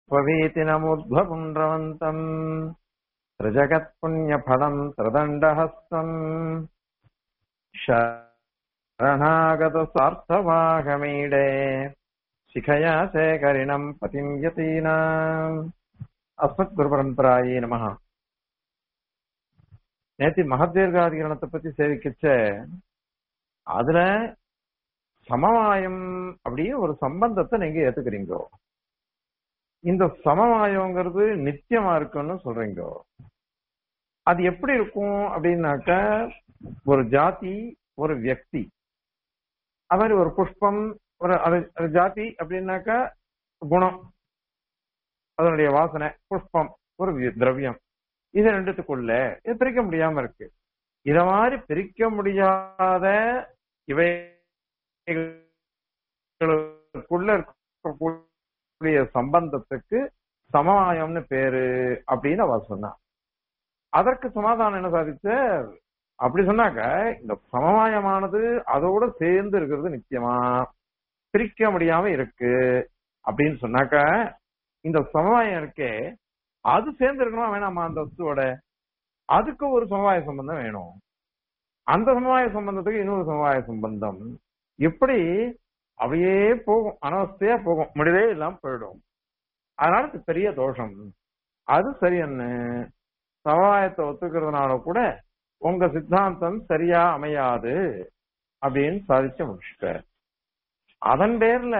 त्ववीति नमुद्ध्वपुण्ड्रवन्तम् त्रिजगत्पुण्यफलम् त्रिदण्डहस्तम् शरणागतस्वार्थवाहमीडे शिखया शेखरिणम् पतिम् यतीनाम् அஸ்மத்குருபரம்பராயே நமஹ நேத்தி மகதீர்காதிகரணத்தை பத்தி சேவிக்கச்ச அதுல சமவாயம் அப்படின்னு ஒரு சம்பந்தத்தை நீங்க ஏத்துக்கிறீங்க இந்த சமவாயங்கிறது நித்தியமா இருக்குன்னு சொல்றீங்க அது எப்படி இருக்கும் அப்படின்னாக்க ஒரு ஜாதி ஒரு வியக்தி அது மாதிரி ஒரு புஷ்பம் ஒரு அது ஜாதி அப்படின்னாக்கா குணம் அதனுடைய வாசனை புஷ்பம் ஒரு திரவியம் இது ரெண்டுத்துக்குள்ள இது பிரிக்க முடியாம இருக்கு இத மாதிரி பிரிக்க முடியாத இவைகளுக்குள்ள இருக்கக்கூடிய சம்பந்தத்துக்கு சமவாயம்னு பேரு அப்படின்னு அவ சொன்னான் அதற்கு சமாதானம் என்ன சாதிச்ச அப்படி சொன்னாக்க இந்த சமவாயமானது அதோட சேர்ந்து இருக்கிறது நிச்சயமா பிரிக்க முடியாம இருக்கு அப்படின்னு சொன்னாக்க இந்த சமவாயம் இருக்கே அது சேர்ந்து இருக்கணுமா வேணாமா அந்த வஸ்துவோட அதுக்கு ஒரு சமவாய சம்பந்தம் வேணும் அந்த சமவாய சம்பந்தத்துக்கு இன்னொரு சமவாய சம்பந்தம் இப்படி அப்படியே போகும் அனவஸ்தையா போகும் முடிவே இல்லாம போயிடும் அதனால இது பெரிய தோஷம் அது சரியன்னு சமவாயத்தை ஒத்துக்கிறதுனால கூட உங்க சித்தாந்தம் சரியா அமையாது அப்படின்னு சாதிச்சு முடிச்சுட்ட அதன் பேர்ல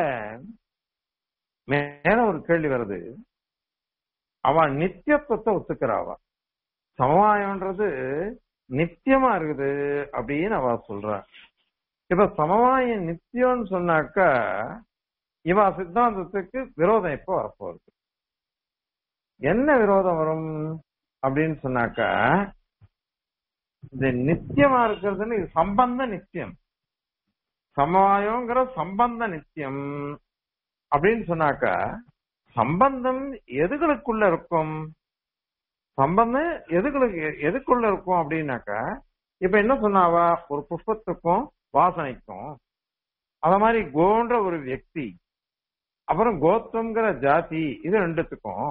மேல ஒரு கேள்வி வருது அவன் நித்தியத்துவத்தை ஒத்துக்கிறாவ சமவாயம்ன்றது நித்தியமா இருக்குது அப்படின்னு அவ சொல்ற இப்ப சமவாயம் நித்தியம்னு சொன்னாக்க இவ சித்தாந்தத்துக்கு விரோதம் எப்போ வரப்போகுது என்ன விரோதம் வரும் அப்படின்னு சொன்னாக்க இந்த நித்தியமா இருக்கிறதுன்னு இது சம்பந்த நித்தியம் சமவாயங்கிற சம்பந்த நித்தியம் அப்படின்னு சொன்னாக்க சம்பந்தம் எதுகளுக்குள்ள இருக்கும் சம்பந்தம் எதுகளுக்கு எதுக்குள்ள இருக்கும் அப்படின்னாக்க இப்ப என்ன சொன்னாவா ஒரு புஷ்பத்துக்கும் வாசனைக்கும் அத மாதிரி கோன்ற ஒரு வியக்தி அப்புறம் கோத்தம்ங்கிற ஜாதி இது ரெண்டுத்துக்கும்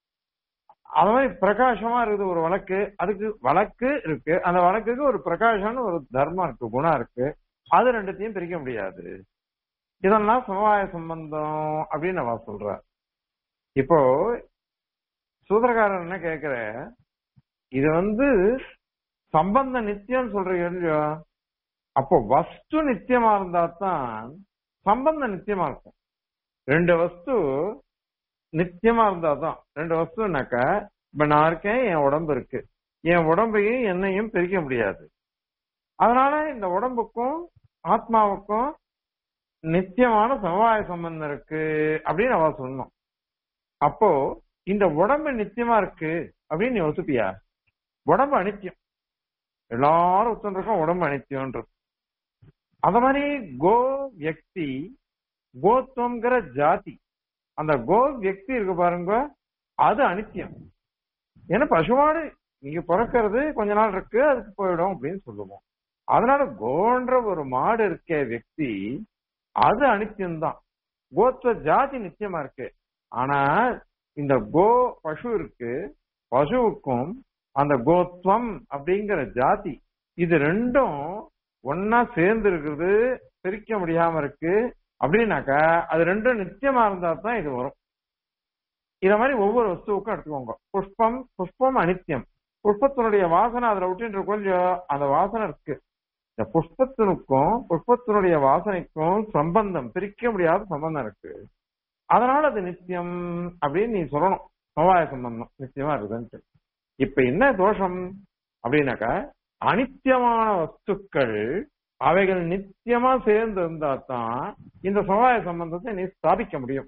அது மாதிரி பிரகாசமா இருக்குது ஒரு வழக்கு அதுக்கு வழக்கு இருக்கு அந்த வழக்குக்கு ஒரு பிரகாசம்னு ஒரு தர்மம் இருக்கு குணம் இருக்கு அது ரெண்டுத்தையும் பிரிக்க முடியாது இதெல்லாம் சமவாய சம்பந்தம் அப்படின்னு அவ சொல்ற இப்போ சூதரகாரன் என்ன கேக்குற இது வந்து சம்பந்த நித்தியம் சொல்றீங்க அப்போ வஸ்து நித்தியமா இருந்தா தான் சம்பந்தம் நித்தியமா இருக்கும் ரெண்டு வஸ்து நித்தியமா இருந்தா தான் ரெண்டு வஸ்துனாக்க இப்ப நான் இருக்கேன் என் உடம்பு இருக்கு என் உடம்பையும் என்னையும் பிரிக்க முடியாது அதனால இந்த உடம்புக்கும் ஆத்மாவுக்கும் நித்தியமான சமவாய சம்பந்தம் இருக்கு அப்படின்னு அவ சொன்னோம் அப்போ இந்த உடம்பு நித்தியமா இருக்கு அப்படின்னு நீ ஒத்துப்பியா உடம்பு அனித்தியம் எல்லாரும் ஒத்துருக்கோம் உடம்பு அனித்தியம்ன்றது அத மாதிரி கோ வியக்தி கோத்துவங்கிற ஜாதி அந்த கோ வியக்தி இருக்கு பாருங்க அது அனித்தியம் ஏன்னா பசுமாடு நீங்க பிறக்கிறது கொஞ்ச நாள் இருக்கு அதுக்கு போயிடும் அப்படின்னு சொல்லுவோம் அதனால கோன்ற ஒரு மாடு இருக்க வியக்தி அது அனித்தியம்தான் கோத்துவ ஜாதி நித்தியமா இருக்கு ஆனா இந்த கோ பசு இருக்கு பசுவுக்கும் அந்த கோத்வம் அப்படிங்கிற ஜாதி இது ரெண்டும் ஒன்னா சேர்ந்து இருக்குது பிரிக்க முடியாம இருக்கு அப்படின்னாக்கா அது ரெண்டும் நித்தியமா இருந்தா தான் இது வரும் இத மாதிரி ஒவ்வொரு வஸ்துவுக்கும் எடுத்துக்கோங்க புஷ்பம் புஷ்பம் அனித்தியம் புஷ்பத்தினுடைய வாசனை அதுல விட்டு கொஞ்சம் அந்த வாசனை இருக்கு இந்த புஷ்பத்தினுக்கும் புஷ்பத்தினுடைய வாசனைக்கும் சம்பந்தம் பிரிக்க முடியாத சம்பந்தம் இருக்கு அதனால அது நித்தியம் அப்படின்னு நீ சொல்லணும் சமவாய சம்பந்தம் நித்தியமா இருக்குதுன்ட்டு இப்ப என்ன தோஷம் அப்படின்னாக்கா அனித்தியமான வஸ்துக்கள் அவைகள் நித்தியமா சேர்ந்து இருந்தா தான் இந்த சமவாய சம்பந்தத்தை நீ ஸ்தாபிக்க முடியும்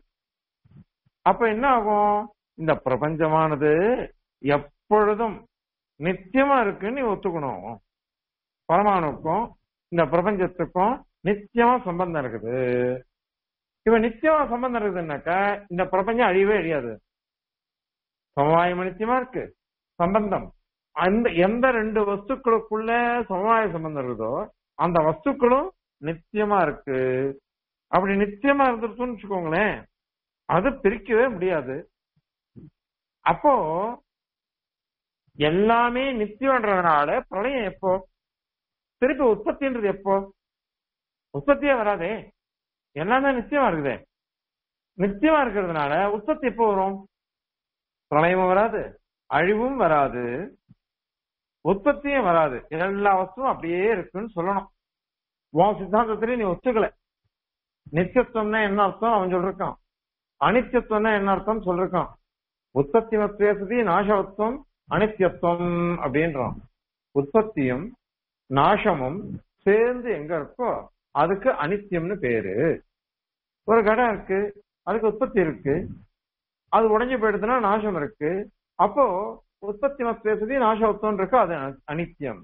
அப்ப என்ன ஆகும் இந்த பிரபஞ்சமானது எப்பொழுதும் நித்தியமா இருக்குன்னு நீ ஒத்துக்கணும் பரமாணுக்கும் இந்த பிரபஞ்சத்துக்கும் நித்தியமா சம்பந்தம் இருக்குது இப்ப நித்தியமா சம்பந்தம் இருக்குதுன்னாக்கா இந்த பிரபஞ்சம் அழியவே அழியாது சமவாயம் நித்தியமா இருக்கு சம்பந்தம் அந்த எந்த ரெண்டு வஸ்துக்களுக்குள்ள சமவாய சம்பந்தம் இருக்குதோ அந்த வஸ்துக்களும் நித்தியமா இருக்கு அப்படி நித்தியமா இருந்துருச்சுன்னு வச்சுக்கோங்களேன் அது பிரிக்கவே முடியாது அப்போ எல்லாமே நித்தியம்ன்றதுனால பிரளயம் எப்போ திருப்பி உற்பத்தின்றது எப்போ உற்பத்தியே வராதே எல்லாமே நிச்சயமா இருக்குதே நிச்சயமா இருக்கிறதுனால உற்பத்தி எப்போ வரும் பிரளயமும் வராது அழிவும் வராது உற்பத்தியும் வராது எல்லா வஸ்துவும் அப்படியே இருக்குன்னு சொல்லணும் உன் சித்தாந்தத்திலே நீ ஒத்துக்கல நித்தியத்துவம்னா என்ன அர்த்தம் அவன் சொல்லிருக்கான் அனித்தியத்துவம்னா என்ன அர்த்தம் சொல்லிருக்கான் உற்பத்தி பேசுதி நாசவத்துவம் அனித்தியத்துவம் அப்படின்றான் உற்பத்தியும் நாசமும் சேர்ந்து எங்க இருக்கோ அதுக்கு அனித்தியம்னு பேரு ஒரு கடம் இருக்கு அதுக்கு உற்பத்தி இருக்கு அது உடைஞ்சு போயிடுதுன்னா நாசம் இருக்கு அப்போ உற்பத்தி பேசுதி நாசவத்துவம் இருக்கு அது அனித்தியம்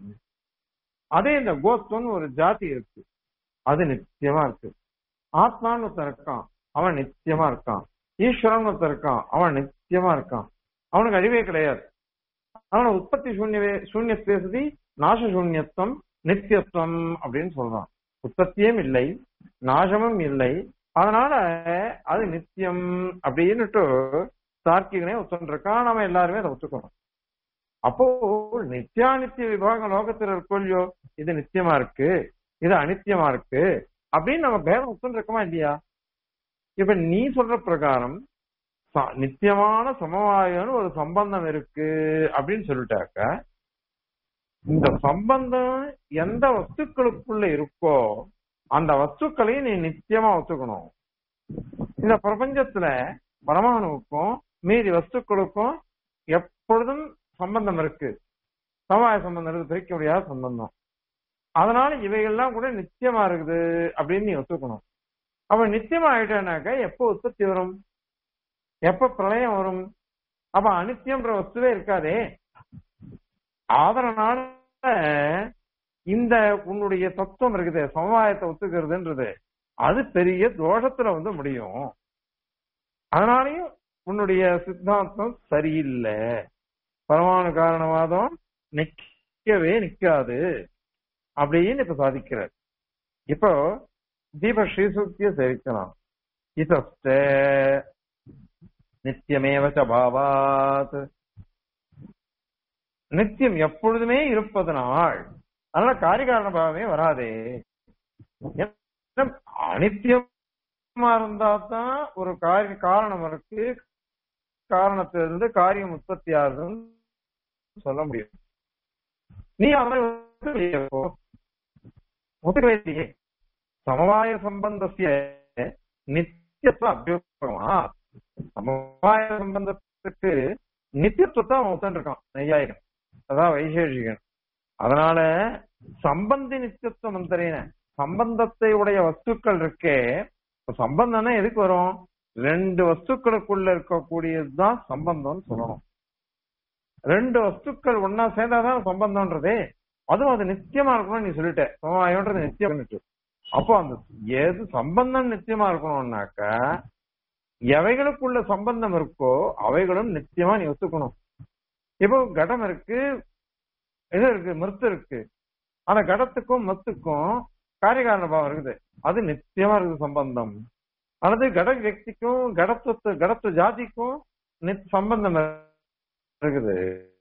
அதே இந்த கோத்வம்னு ஒரு ஜாதி இருக்கு அது நித்தியமா இருக்கு ஆத்மான்னு ஒருத்தன் இருக்கான் அவன் நித்தியமா இருக்கான் ஈஸ்வரன் ஒருத்தன் இருக்கான் அவன் நித்தியமா இருக்கான் அவனுக்கு அழிவே கிடையாது அவன உற்பத்தி சூன்யவே சூன்ய பேசுதி நாச சூன்யத்துவம் நித்தியத்துவம் அப்படின்னு சொல்றான் உற்பத்தியும் இல்லை நாசமும் இல்லை அதனால அது நித்தியம் அப்படின்னுட்டு தார்க்கிகனே ஒத்துருக்கான் நம்ம எல்லாருமே அதை ஒத்துக்கணும் அப்போ நித்தியானித்திய விபாகம் லோகத்தில் இருக்கோ இல்லையோ இது நித்தியமா இருக்கு இது அனித்தியமா இருக்கு அப்படின்னு நம்ம பேதம் ஒத்துருக்கோமா இல்லையா இப்ப நீ சொல்ற பிரகாரம் நித்தியமான சமவாயம்னு ஒரு சம்பந்தம் இருக்கு அப்படின்னு சொல்லிட்டாக்க இந்த சம்பந்தம் எந்த வஸ்துக்களுக்குள்ள இருக்கோ அந்த வஸ்துக்களையும் நீ நித்தியமா ஒத்துக்கணும் இந்த பிரபஞ்சத்துல பரமாணுவுக்கும் மீதி வஸ்துக்களுக்கும் எப்பொழுதும் சம்பந்தம் இருக்கு சமவாய சம்பந்தம் இருக்கு பிரிக்க முடியாத சம்பந்தம் அதனால இவைகள்லாம் கூட நித்தியமா இருக்குது அப்படின்னு நீ ஒத்துக்கணும் அப்ப நித்தியமா ஆயிட்டானாக்க எப்போ உற்பத்தி வரும் எப்ப பிரளயம் வரும் அப்ப அனித்தியம்ன்ற வஸ்துவே இருக்காதே அதனால இந்த உன்னுடைய தத்துவம் இருக்குது சமவாயத்தை ஒத்துக்கிறதுன்றது அது பெரிய தோஷத்துல வந்து முடியும் அதனாலையும் உன்னுடைய சித்தாந்தம் சரியில்லை பரமாணு காரணவாதம் நிக்கவே நிக்காது அப்படின்னு இப்ப சாதிக்கிறார் இப்போ தீப ஸ்ரீசூக்திய சேவிக்கலாம் இதஸ்ட நித்தியமேவ பாவாத் நித்தியம் எப்பொழுதுமே இருப்பதனால் அதனால காரிகாரண பாவமே வராதே அனித்தியமா இருந்தா தான் ஒரு காரிய காரணம் இருக்கு காரணத்திலிருந்து காரியம் உற்பத்தி ஆகுதுன்னு சொல்ல முடியும் நீ அவரை ஒத்துக்கலையே சமவாய சம்பந்தத்திய நித்தியத்துவ அபியோகமா சமவாய சம்பந்தத்துக்கு நித்தியத்துவத்தை அவன் ஒத்துருக்கான் நையாயிரம் அதான் வைசேஷிகன் அதனால சம்பந்தி நித்தியத்துவம் மந்திரேன சம்பந்தத்தை உடைய வஸ்துக்கள் இருக்கே சம்பந்தம்னா எதுக்கு வரும் ரெண்டு வஸ்துக்களுக்குள்ள இருக்கக்கூடியதுதான் சம்பந்தம்னு சொல்லணும் ரெண்டு வஸ்துக்கள் ஒன்னா சேர்ந்தாதான் சம்பந்தம்ன்றதே அதுவும் அது நித்தியமா இருக்கணும்னு நீ சொல்லிட்ட சமவாயம்ன்றது நித்தியம் அப்போ அந்த எது சம்பந்தம் நித்தியமா இருக்கணும்னாக்க எவைகளுக்குள்ள சம்பந்தம் இருக்கோ அவைகளும் நித்தியமா நீ ஒத்துக்கணும் இப்போ கடம் இருக்கு இது இருக்கு மிருத்து இருக்கு அந்த கடத்துக்கும் மத்துக்கும் காரியகாரண பாவம் இருக்குது அது நித்தியமா இருக்குது சம்பந்தம் அல்லது கட வியக்திக்கும் கடத்துவத்து கடத்துவ ஜாதிக்கும் சம்பந்தம் இருக்குது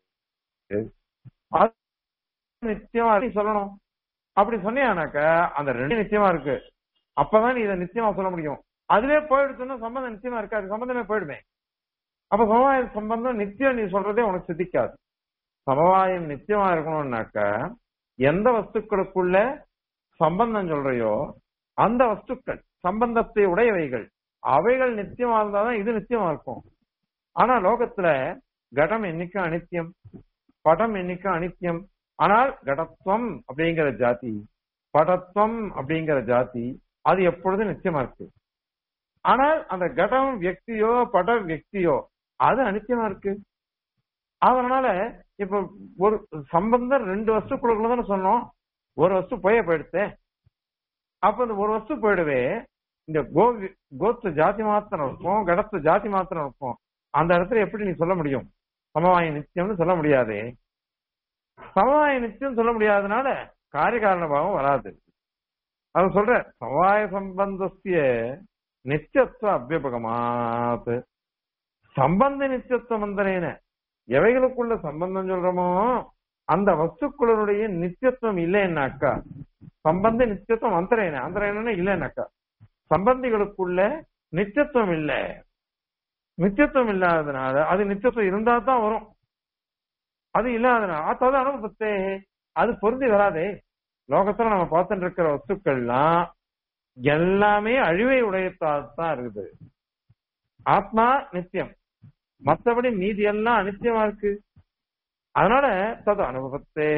நிச்சயமா சொல்லணும் அப்படி சொன்னியானாக்க அந்த ரெண்டு நிச்சயமா இருக்கு அப்பதான் நீ இதை நிச்சயமா சொல்ல முடியும் அதுவே போயிடுச்சுன்னா சம்பந்தம் நிச்சயமா இருக்காது சம்பந்தமே போயிடுமே அப்ப சமவாய சம்பந்தம் நித்தியம் நீ சொல்றதே உனக்கு சித்திக்காது சமவாயம் நித்தியமா இருக்கணும்னாக்க எந்த வஸ்துக்களுக்குள்ள சம்பந்தம் சொல்றையோ அந்த வஸ்துக்கள் சம்பந்தத்தை உடையவைகள் அவைகள் நித்தியமா இருந்தாதான் இது நித்தியமா இருக்கும் ஆனா லோகத்துல கடம் என்னைக்கும் அனித்தியம் படம் என்னைக்கும் அனித்தியம் ஆனால் கடத்துவம் அப்படிங்கிற ஜாதி படத்துவம் அப்படிங்கிற ஜாதி அது எப்பொழுதும் நிச்சயமா இருக்கு ஆனால் அந்த கடம் வியக்தியோ பட வியக்தியோ அது அனித்தியமா இருக்கு அதனால இப்ப ஒரு சம்பந்தம் ரெண்டு வஸ்துக்குள்ள தானே சொன்னோம் ஒரு வஸ்து போய போயிடுத்து அப்ப இந்த ஒரு வஸ்து போயிடுவே இந்த கோ கோத்து ஜாதி மாத்திரம் இருக்கும் கடத்து ஜாதி மாத்திரம் இருக்கும் அந்த இடத்துல எப்படி நீ சொல்ல முடியும் சமவாய நித்தியம்னு சொல்ல முடியாதே சமவாய நித்தியம் சொல்ல முடியாதனால காரியகாரண பாவம் வராது அது சொல்ற சமவாய சம்பந்தத்திய நித்தியத்துவ அபியபகமாத் சம்பந்த நித்தியத்துவம் வந்தனேன எவைகளுக்குள்ள சம்பந்தம் சொல்றோமோ அந்த வஸ்துக்களுடைய நித்தியத்துவம் இல்லைன்னாக்கா சம்பந்த நித்தியத்துவம் அந்தரேன அந்தரேன இல்லைன்னாக்கா சம்பந்திகளுக்குள்ள நித்தியத்துவம் இல்ல நித்தியத்துவம் இல்லாததுனால அது நித்தியத்துவம் இருந்தா தான் வரும் அது இல்லாதனால அதாவது அனுபவத்தே அது பொருந்தி வராதே லோகத்துல நம்ம பார்த்துட்டு இருக்கிற வஸ்துக்கள்லாம் எல்லாமே அழிவை உடையத்தான் இருக்குது ஆத்மா நித்தியம் மற்றபடி மீதி எல்லாம் அனித்தியமா இருக்கு அதனால தது அனுபவத்தே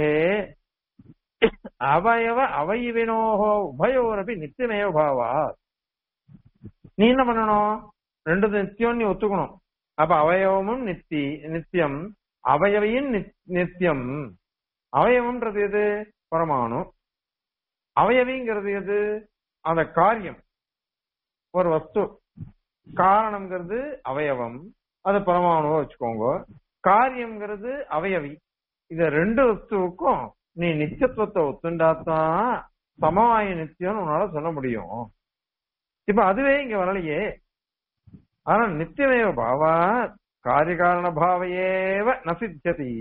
அவயவ அவயவினோகோ உபயோரபி நித்தியமேவ பாவா நீ என்ன பண்ணணும் ரெண்டு நித்தியம் நீ ஒத்துக்கணும் அப்ப அவயவமும் நித்தி நித்தியம் அவயவையும் நித்தியம் அவயவம்ன்றது எது பரமாணு அவயவிங்கிறது எது அந்த காரியம் ஒரு வஸ்து காரணம்ங்கிறது அவயவம் அது பரமாணுவா வச்சுக்கோங்க காரியம்ங்கிறது அவயவி இந்த ரெண்டு வஸ்துவுக்கும் நீ நித்தியத்துவத்தை ஒத்துண்டாதான் சமவாய நித்தியம்னு உன்னால சொல்ல முடியும் இப்ப அதுவே இங்க வரலையே ஆனா நித்தியமேவ பாவா காரியகாரண பாவையேவ நசிச்சதி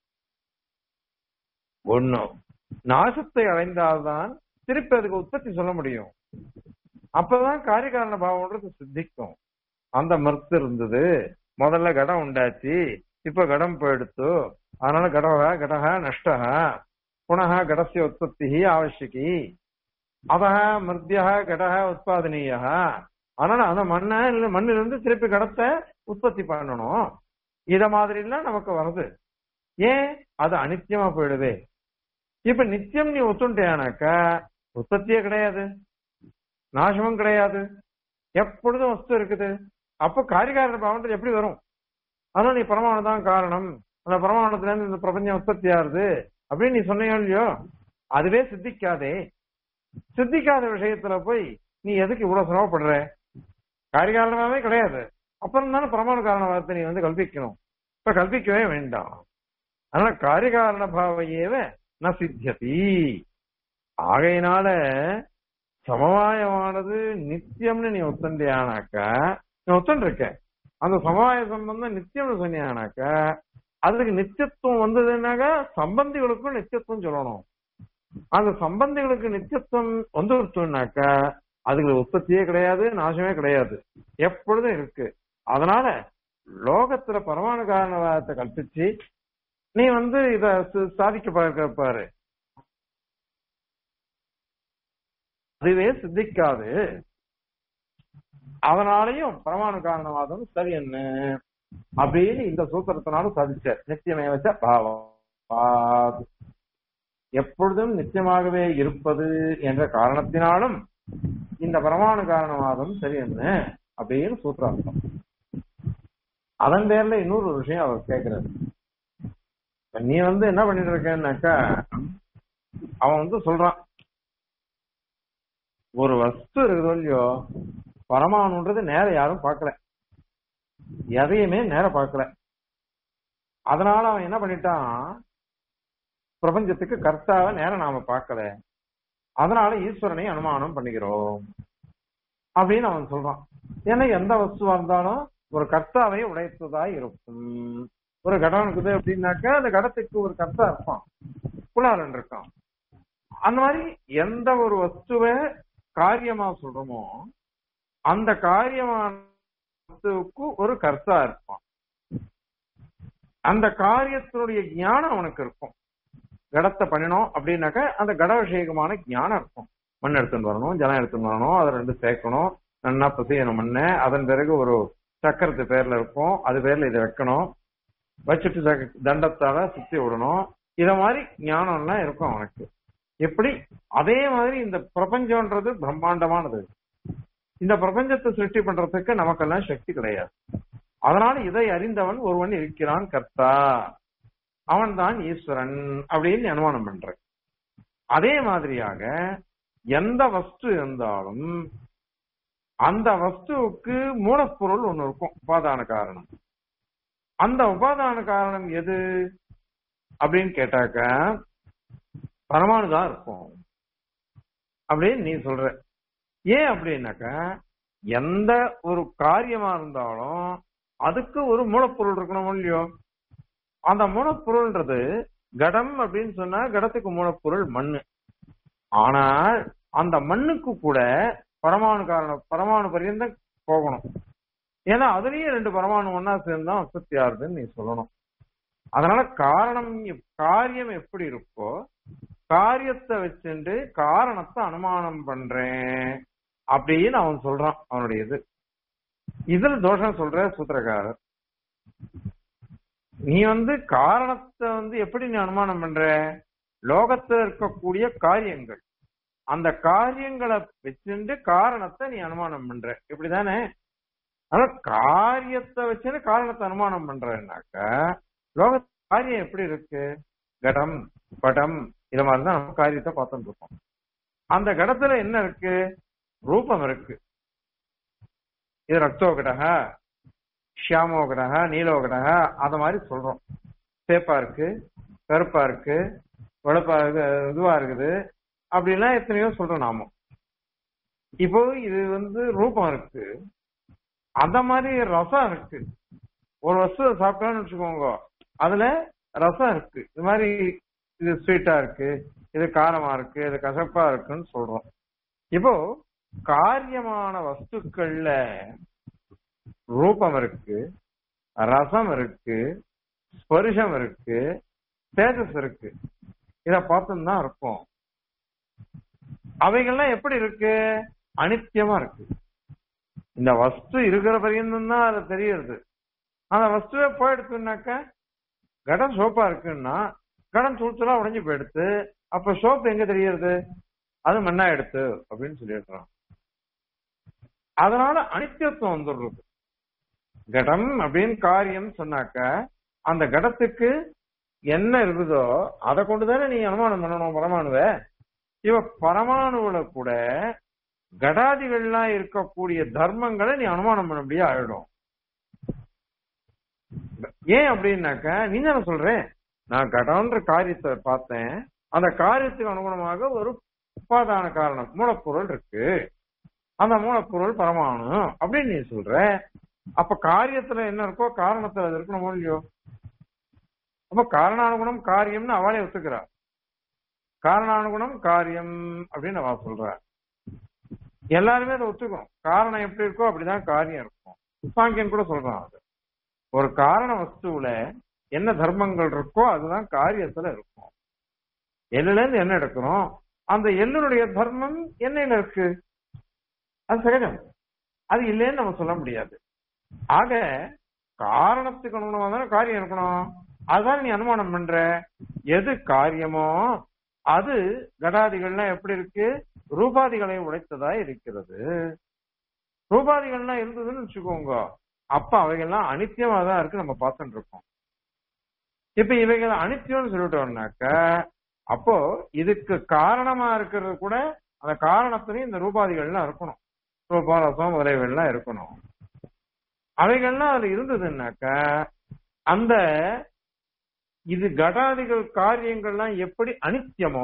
ஒண்ணு நாசத்தை அடைந்தால்தான் திருப்பி அதுக்கு உற்பத்தி சொல்ல முடியும் அப்பதான் காரியகாரண பாவம்ன்றது சித்திக்கும் அந்த மறுத்து இருந்தது முதல்ல கடம் உண்டாச்சு இப்ப கடம் போயிடுத்து அதனால கடவ கடக நஷ்ட புனக கடசிய உற்பத்தி ஆவசியகி அத மிருத்திய கடக உற்பத்தனீய அதனால அந்த மண்ணை இல்ல மண்ணிலிருந்து திருப்பி கடத்தை உற்பத்தி பண்ணணும் இத மாதிரி எல்லாம் நமக்கு வருது ஏன் அது அனித்தியமா போயிடுது இப்ப நித்தியம் நீ ஒத்துண்டியானாக்கா உற்பத்தியே கிடையாது நாசமும் கிடையாது எப்பொழுதும் வஸ்து இருக்குது அப்ப காரிகாரண பாவன்றது எப்படி வரும் அதனால நீ பரமாணு தான் காரணம் அந்த பரமாணத்துல இருந்து இந்த பிரபஞ்சம் உற்பத்தி ஆறுது அப்படின்னு நீ சொன்னியோ இல்லையோ அதுவே சித்திக்காதே சித்திக்காத விஷயத்துல போய் நீ எதுக்கு இவ்வளவு சிரமப்படுற காரிகாரணமாவே கிடையாது அப்புறம் தானே பிரமாண காரணவாதத்தை நீ வந்து கல்பிக்கணும் இப்ப கல்பிக்கவே வேண்டாம் அதனால காரிகாரண பாவையேவ ந சித்தியதி ஆகையினால சமவாயமானது நித்தியம்னு நீ ஒத்தண்டியானாக்கா நீ ஒத்தண்டிருக்க அந்த சமவாய சம்பந்தம் நித்தியம்னு சொன்னியானாக்கா அதுக்கு நித்தியத்துவம் வந்ததுன்னாக்கா சம்பந்திகளுக்கும் நித்தியத்துவம் சொல்லணும் அந்த சம்பந்திகளுக்கு நித்தியத்துவம் வந்துருச்சுனாக்கா அதுக்கு உற்பத்தியே கிடையாது நாசமே கிடையாது எப்பொழுதும் இருக்கு அதனால லோகத்துல பரமாணு காரணவாதத்தை கல்பிச்சு நீ வந்து இத சாதிக்க பார்க்க பாரு அதுவே சித்திக்காது அதனாலையும் பரமாணு காரணவாதம் சரி என்ன அப்படின்னு இந்த சூத்திரத்தினாலும் சாதிச்சார் நித்தியமேவச்ச பாவம் எப்பொழுதும் நிச்சயமாகவே இருப்பது என்ற காரணத்தினாலும் இந்த பரமாணு காரணவாதம் சரி என்ன அப்படின்னு சூத்திரார்த்தம் அதன் பேர்ல இன்னொரு விஷயம் அவர் கேட்கிறாரு நீ வந்து என்ன பண்ணிட்டு இருக்கேன்னாக்கா அவன் வந்து சொல்றான் ஒரு வஸ்து இருக்குதோ இல்லையோ பரமாணுன்றது நேர யாரும் பார்க்கல எதையுமே நேர பார்க்கல அதனால அவன் என்ன பண்ணிட்டான் பிரபஞ்சத்துக்கு கர்த்தாவை நேரம் நாம பார்க்கல அதனால ஈஸ்வரனை அனுமானம் பண்ணிக்கிறோம் அப்படின்னு அவன் சொல்றான் ஏன்னா எந்த வஸ்துவா இருந்தாலும் ஒரு கர்த்தாவை உடைத்ததா இருக்கும் ஒரு கடம் இருக்குது அப்படின்னாக்கா அந்த கடத்துக்கு ஒரு கர்த்தா இருப்பான் குலாலன் இருக்கான் அந்த மாதிரி எந்த ஒரு வஸ்துவை காரியமா சொல்றோமோ அந்த காரியமான வஸ்துவுக்கு ஒரு கர்த்தா இருப்பான் அந்த காரியத்தினுடைய ஞானம் அவனுக்கு இருக்கும் கடத்தை பண்ணினோம் அப்படின்னாக்க அந்த கட விஷயகமான ஞானம் இருக்கும் மண் எடுத்துன்னு வரணும் ஜலம் எடுத்துன்னு வரணும் அதை ரெண்டு சேர்க்கணும் நல்லா பசியணும் மண்ணை அதன் பிறகு ஒரு சக்கரத்து பேர்ல இருக்கும் அது பேர்ல இதை வைக்கணும் வச்சுட்டு சக்க- தண்டத்தால சுத்தி விடணும் இத மாதிரி ஞானம் எல்லாம் இருக்கும் அவனுக்கு எப்படி அதே மாதிரி இந்த பிரபஞ்சம்ன்றது பிரம்மாண்டமானது இந்த பிரபஞ்சத்தை சிருஷ்டி பண்றதுக்கு நமக்கெல்லாம் சக்தி கிடையாது அதனால இதை அறிந்தவன் ஒருவன் இருக்கிறான் கர்த்தா அவன் தான் ஈஸ்வரன் அப்படின்னு நீ அனுமானம் பண்ற அதே மாதிரியாக எந்த வஸ்து இருந்தாலும் அந்த வஸ்துவுக்கு மூலப்பொருள் ஒண்ணு இருக்கும் உபாதான காரணம் அந்த உபாதான காரணம் எது அப்படின்னு கேட்டாக்க பரமாணு தான் இருக்கும் அப்படின்னு நீ சொல்ற ஏன் அப்படின்னாக்க எந்த ஒரு காரியமா இருந்தாலும் அதுக்கு ஒரு மூலப்பொருள் இருக்கணும் இல்லையோ அந்த மூலப்பொருள்ன்றது கடம் அப்படின்னு சொன்னா கடத்துக்கு மூலப்பொருள் மண்ணு ஆனால் அந்த மண்ணுக்கு கூட பரமாணு காரணம் பரமாணு பரியந்தம் போகணும் ஏன்னா அதுலயும் ரெண்டு பரமாணு ஒன்னா சேர்ந்தா உற்பத்தி ஆகுதுன்னு நீ சொல்லணும் அதனால காரணம் எப்- காரியம் எப்படி இருக்கோ காரியத்தை வச்சுட்டு காரணத்தை அனுமானம் பண்றேன் அப்படின்னு அவன் சொல்றான் அவனுடைய இது இதுல தோஷம் சொல்ற சூத்திரக்காரர் நீ வந்து காரணத்தை வந்து எப்படி நீ அனுமானம் பண்ற லோகத்துல இருக்கக்கூடிய காரியங்கள் அந்த காரியங்களை வச்சுட்டு காரணத்தை நீ அனுமானம் பண்ற இப்படிதானே ஆனா காரியத்தை வச்சுட்டு காரணத்தை அனுமானம் பண்றேன்னாக்க லோக காரியம் எப்படி இருக்கு கடம் படம் இது மாதிரிதான் நம்ம காரியத்தை பார்த்துட்டு இருக்கோம் அந்த கடத்துல என்ன இருக்கு ரூபம் இருக்கு இது ரக்தோகடக ஷியாமோகடக நீலோகடக அத மாதிரி சொல்றோம் சேப்பா இருக்கு கருப்பா இருக்கு வெளுப்பா இருக்கு இதுவா இருக்குது அப்படிலாம் எத்தனையோ சொல்றோம் நாம இப்போ இது வந்து ரூபம் இருக்கு அந்த மாதிரி ரசம் இருக்கு ஒரு வஸ்துவை சாப்பிட்டோம்னு வச்சுக்கோங்க அதுல ரசம் இருக்கு இது மாதிரி இது ஸ்வீட்டா இருக்கு இது காரமா இருக்கு இது கசப்பா இருக்குன்னு சொல்றோம் இப்போ காரியமான வஸ்துக்கள்ல ரூபம் இருக்கு ரசம் இருக்கு ஸ்பரிசம் இருக்கு தேஜஸ் இருக்கு இத பார்த்துன்னு தான் இருக்கும் அவைகள்லாம் எப்படி இருக்கு அனித்தியமா இருக்கு இந்த வஸ்து இருக்கிற பரியந்தம் தான் அது தெரியுது அந்த வஸ்துவே போயிடுச்சுன்னாக்க கடம் சோப்பா இருக்குன்னா கடம் சுடுச்சுலா உடைஞ்சு போயிடுத்து அப்ப சோப்பு எங்க தெரியறது அது மண்ணா எடுத்து அப்படின்னு சொல்லிடுறான் அதனால அனித்தியத்துவம் வந்துடுறது கடம் அப்படின்னு காரியம் சொன்னாக்க அந்த கடத்துக்கு என்ன இருக்குதோ அதை கொண்டுதானே நீ அனுமானம் பண்ணணும் பரமாணுவ இவ பரமாணுவுல கூட கடாதிகள்லாம் இருக்கக்கூடிய தர்மங்களை நீ அனுமானம் பண்ண முடியாது ஆயிடும் ஏன் அப்படின்னாக்க நீ தானே சொல்றேன் நான் கடன்ற காரியத்தை பார்த்தேன் அந்த காரியத்துக்கு அனுகுணமாக ஒரு உபாதான காரணம் மூலப்பொருள் இருக்கு அந்த மூலப்பொருள் பரமாணு அப்படின்னு நீ சொல்ற அப்ப காரியத்துல என்ன இருக்கோ காரணத்துல அது இருக்கணுமோ இல்லையோ அப்ப காரணானுகுணம் காரியம்னு அவளே ஒத்துக்கிறா காரணானுகுணம் காரியம் அப்படின்னு அவ சொல்றா எல்லாருமே அதை ஒத்துக்கணும் காரணம் எப்படி இருக்கோ அப்படிதான் காரியம் இருக்கும் சாங்கியன் கூட சொல்றான் அது ஒரு காரண வஸ்துவுல என்ன தர்மங்கள் இருக்கோ அதுதான் காரியத்துல இருக்கும் எல்லுல இருந்து என்ன எடுக்கிறோம் அந்த எள்ளுடைய தர்மம் எண்ணெயில இருக்கு அது சகஜம் அது இல்லைன்னு நம்ம சொல்ல முடியாது ஆக காரணத்துக்கு அனுகுணமா தானே காரியம் இருக்கணும் அதான் நீ அனுமானம் பண்ற எது காரியமோ அது கடாதிகள்லாம் எப்படி இருக்கு ரூபாதிகளை உடைத்ததா இருக்கிறது ரூபாதிகள்லாம் இருந்ததுன்னு வச்சுக்கோங்க அப்ப அவைகள்லாம் அனித்தியமா தான் இருக்கு நம்ம பார்த்துட்டு இருக்கோம் இப்ப இவைகள் அனித்தியம்னு சொல்லிட்டோம்னாக்க அப்போ இதுக்கு காரணமா இருக்கிறது கூட அந்த காரணத்திலையும் இந்த ரூபாதிகள்லாம் இருக்கணும் ரூபா ரசம் முதலைகள்லாம் இருக்கணும் அவைகள்லாம் அதுல இருந்ததுன்னாக்க அந்த இது கடாதிகள் காரியங்கள்லாம் எப்படி அனித்தியமோ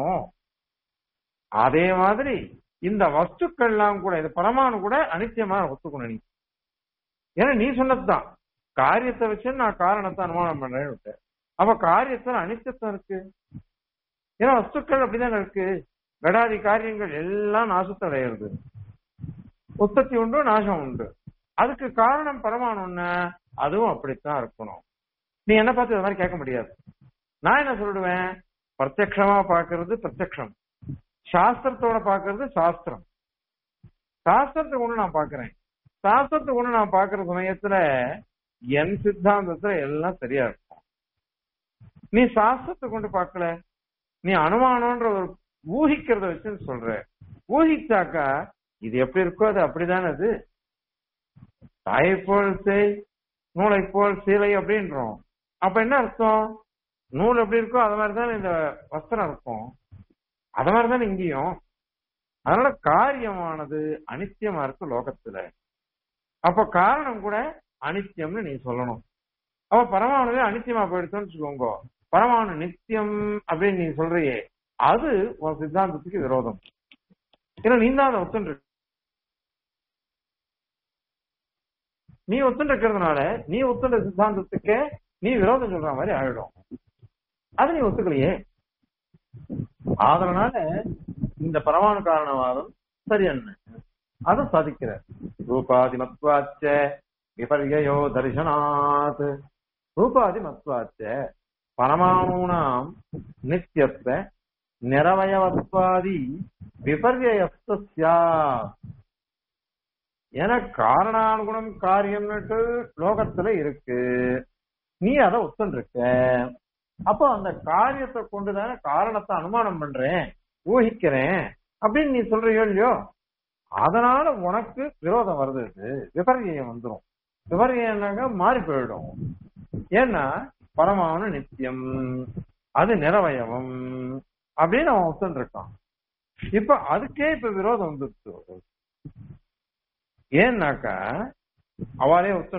அதே மாதிரி இந்த வஸ்துக்கள்லாம் கூட இது பரமானு கூட அனித்தியமா ஒத்துக்கணும் நீ ஏன்னா நீ சொன்னதுதான் காரியத்தை வச்சு நான் காரணத்தை அனுமானம் பண்றேன்னு விட்டேன். அப்ப காரியத்துல அனித்தியத்துவம் இருக்கு ஏன்னா வஸ்துக்கள் அப்படிதான் இருக்கு கடாதி காரியங்கள் எல்லாம் நாசத்தை அடையிறது உற்பத்தி உண்டு நாசம் உண்டு அதுக்கு காரணம் பரமாணும்னா அதுவும் அப்படித்தான் இருக்கணும் நீ என்ன பார்த்து இது மாதிரி கேட்க முடியாது நான் என்ன சொல்லிடுவேன் பிரத்யக்ஷமா பாக்குறது பிரத்யக்ஷம் சாஸ்திரத்தோட பாக்குறது சாஸ்திரம் சாஸ்திரத்தை கொண்டு நான் பாக்குறேன் சாஸ்திரத்தை கொண்டு நான் பாக்குற சமயத்துல என் சித்தாந்தத்துல எல்லாம் சரியா இருக்கும் நீ சாஸ்திரத்தை கொண்டு பார்க்கல நீ அனுமானம்ன்ற ஒரு ஊகிக்கிறத வச்சு சொல்ற ஊகிச்சாக்கா இது எப்படி இருக்கோ அது அப்படிதானே அது தாயை போல் செய் நூலை போல் சீலை அப்படின்றோம் அப்ப என்ன அர்த்தம் நூல் எப்படி இருக்கோ அது மாதிரி தானே இந்த வஸ்திரம் இருக்கும் அது மாதிரி தானே இங்கேயும் அதனால காரியமானது அனித்தியமா இருக்கு லோகத்துல அப்ப காரணம் கூட அனித்தியம்னு நீ சொல்லணும் அப்ப பரமாணுவே அனித்தியமா போயிடுச்சோன்னு வச்சுக்கோங்க பரமாணு நித்தியம் அப்படின்னு நீ சொல்றியே அது உன் சித்தாந்தத்துக்கு விரோதம் ஏன்னா நீ தான் அதை ஒத்துன்று நீ ஒத்துண்டு இருக்கிறதுனால நீ ஒத்துண்ட சித்தாந்தத்துக்கே நீ விரோதம் சொல்ற மாதிரி ஆயிடும் அது நீ ஒத்துக்கலையே அதனால இந்த பரமாணு காரணவாதம் சரி என்ன அதை சாதிக்கிற ரூபாதிமத்வாச்ச விபர்யோ தரிசனாத் ரூபாதிமத்வாச்ச பரமாணூனாம் நித்தியத்வ நிரவயவத்வாதி விபர்யஸ்த சியாத் என காரணானுகுணம் காரியம்னுட்டு லோகத்துல இருக்கு நீ அதை ஒத்துருக்க அப்போ அந்த காரியத்தை கொண்டுதானே காரணத்தை அனுமானம் பண்றேன் ஊகிக்கிறேன் அப்படின்னு நீ சொல்றியோ இல்லையோ அதனால உனக்கு விரோதம் வருது இது. விபர்யம் வந்துடும் விபர்யம்னாக்க மாறி போயிடும் ஏன்னா பரமானு நித்தியம் அது நிறவயவம் அப்படின்னு அவன் ஒத்துன்னு இருக்கான் இப்ப அதுக்கே இப்ப விரோதம் வந்துருச்சு ஏன்னாக்கா அவளே ஒத்து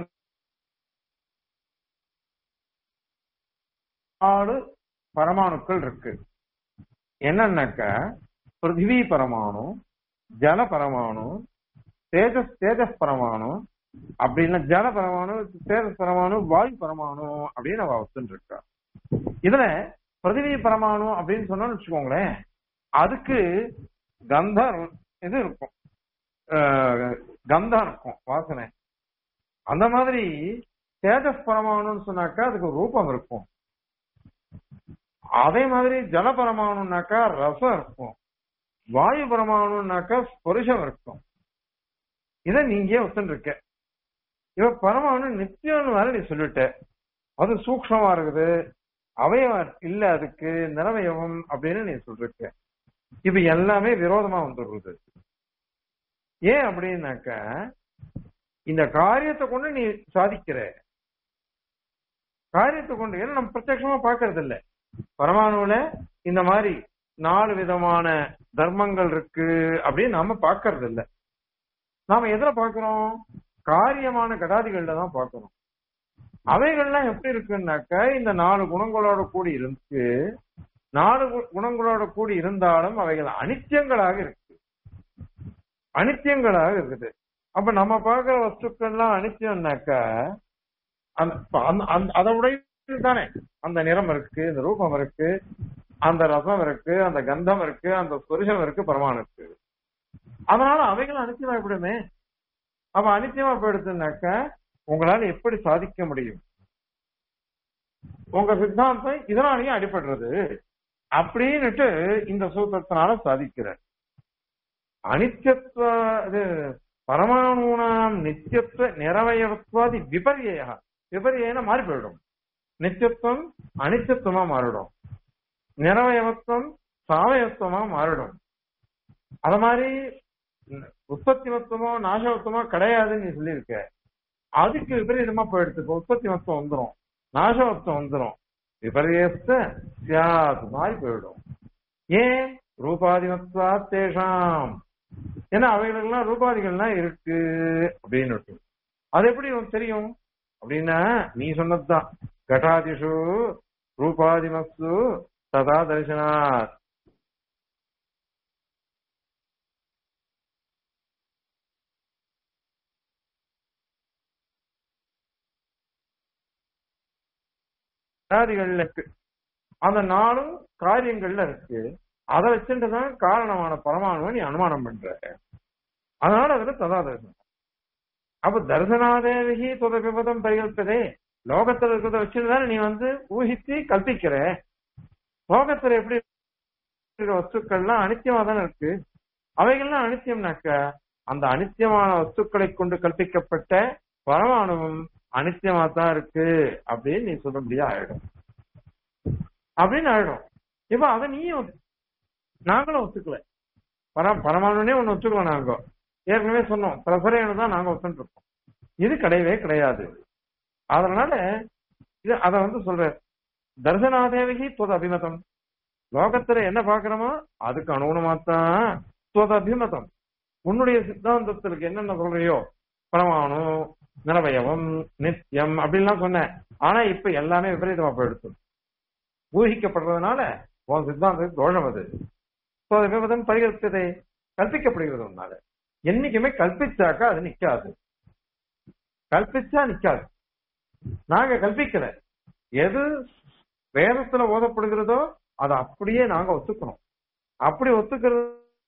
நாலு பரமாணுக்கள் இருக்கு என்னன்னாக்கா பிருத்திவி பரமாணு ஜல பரமாணு தேஜஸ் தேஜஸ் பரமாணு அப்படின்னா ஜல பரமாணு தேஜஸ் பரமாணு வாயு பரமாணு அப்படின்னு அவ ஒத்துன்னு இருக்கா இதுல பிருத்திவி பரமாணு அப்படின்னு சொன்னோம்னு வச்சுக்கோங்களேன் அதுக்கு கந்தம் இது இருக்கும் அஹ், கந்தம் இருக்கும் வாசனை அந்த மாதிரி தேஜஸ் பரமாணுன்னு சொன்னாக்கா அதுக்கு ரூபம் இருக்கும் அதே மாதிரி ஜல பரமாணுனாக்கா ரசம் இருக்கும் வாயு பரமாணுனாக்கா ஸ்பருஷம் இருக்கும் இத நீங்க ஒத்துன்னு இருக்க இவ பரமாணு நித்தியம்னு வேற நீ சொல்லிட்ட அது சூக்ஷமா இருக்குது அவயவம் இல்ல அதுக்கு நிறவயவம் அப்படின்னு நீ சொல்லிருக்க இப்ப எல்லாமே விரோதமா வந்துடுறது ஏன் அப்படின்னாக்க இந்த காரியத்தை கொண்டு நீ சாதிக்கிற காரியத்தை கொண்டு ஏன்னா நம்ம பிரத்யட்சமா பாக்குறது இல்ல பரமாணுல இந்த மாதிரி நாலு விதமான தர்மங்கள் இருக்கு அப்படின்னு நாம பாக்குறது இல்ல நாம எதுல பாக்குறோம் காரியமான கடாதிகள்ல தான் பாக்குறோம் அவைகள்லாம் எப்படி இருக்குன்னாக்க இந்த நாலு குணங்களோட கூடி இருக்கு நாலு கு- குணங்களோட கூடி இருந்தாலும் அவைகள் அனித்தியங்களாக இருக்கு அனித்தியங்களாக இருக்குது அப்ப நம்ம பார்க்கிற வஸ்துக்கள்லாம் அனித்தியம்னாக்கா அந்த அந்த- அந்த- அதை உடைய தானே அந்த நிறம் இருக்கு இந்த ரூபம் இருக்கு அந்த ரசம் இருக்கு அந்த கந்தம் இருக்கு அந்த ஸ்புருஷம் இருக்கு பரமாணு இருக்கு அதனால அவைகள் அனித்தியமா போயிடுமே அப்ப அனித்தியமா போயிடுதுனாக்க உங்களால எப்படி சாதிக்க முடியும் உங்க சித்தாந்தம் இதனாலயும் அடிபடுறது அப்படின்னுட்டு இந்த சூத்திரத்தினால சாதிக்கிற அனித்தியத்துவ இது பரமாணூனாம் நித்தியத்துவ நிறவயவத்வாதி விபர்யா விபர்யன மாறி போயிடும் நித்தியத்துவம் அனித்தியத்துவமா மாறிடும் நிறவயவத்துவம் சாவயத்துவமா மாறிடும் அத மாதிரி உற்பத்தி மத்துவமோ நாசவத்துவமோ கிடையாதுன்னு நீ சொல்லியிருக்க அதுக்கு விபரீதமா போயிடுது இப்ப உற்பத்தி மத்துவம் வந்துரும் நாசவத்துவம் வந்துரும் விபரீத சியாத் மாறி போயிடும் ஏன் ரூபாதிமத்வா தேஷாம் ஏன்னா அவைகளுக்கெல்லாம் ரூபாதிகள்லாம் இருக்கு அப்படின்னு அது எப்படி உனக்கு தெரியும் அப்படின்னா நீ சொன்னதுதான் கட்டாதிஷு ரூபாதிமஸ்து ததா தரிசனாத் கட்டாதிகள்ல இருக்கு அந்த நாளும் காரியங்கள்ல இருக்கு அதை வச்சுட்டு தான் காரணமான பரமாணுவை நீ அனுமானம் பண்ற அதனால அதுல ததா தரிசனம் அப்ப தரிசனாதேவிகி தொத விபதம் பரிகல்பதே லோகத்துல இருக்கிறத வச்சுட்டு தானே நீ வந்து ஊகித்து கல்பிக்கிற லோகத்துல எப்படி இருக்கிற வஸ்துக்கள்லாம் அனித்தியமா தானே இருக்கு அவைகள்லாம் அனித்தியம்னாக்க அந்த அனித்தியமான வஸ்துக்களை கொண்டு கல்பிக்கப்பட்ட பரமாணுவும் அனித்தியமா தான் இருக்கு அப்படின்னு நீ சொல்ல முடியாது ஆயிடும் அப்படின்னு ஆயிடும் இப்ப அதை நீயும் ஒத்து- நாங்களும் ஒத்துக்கல பர பரமாணுனே ஒண்ணு ஒத்துக்கல நாங்க ஏற்கனவே சொன்னோம் பிரசரையனு தான் நாங்க ஒத்துட்டு இருக்கோம் இது கிடையவே கிடையாது அதனால இது அத வந்து சொல்ற தர்சனாதேவகி தொத அபிமதம் லோகத்துல என்ன பாக்குறோமோ அதுக்கு அனுகுணமாத்தான் தொத அபிமதம் உன்னுடைய சித்தாந்தத்திற்கு என்னென்ன சொல்றியோ பரமாணு நிலவயவம் நித்தியம் அப்படின்லாம் சொன்னேன் ஆனா இப்ப எல்லாமே விபரீதமா போயிடுச்சு ஊகிக்கப்படுறதுனால உன் சித்தாந்தத்துக்கு தோஷம் அது So, அது விபதம் பரிகரித்ததை கற்பிக்கப்படுகிறது உன்னால என்னைக்குமே கற்பிச்சாக்கா அது நிக்காது கல்பிச்சா நிக்காது நாங்க கல்பிக்கல எது வேதத்துல ஓதப்படுகிறதோ அதை அப்படியே நாங்க ஒத்துக்கணும் அப்படி ஒத்துக்கிறது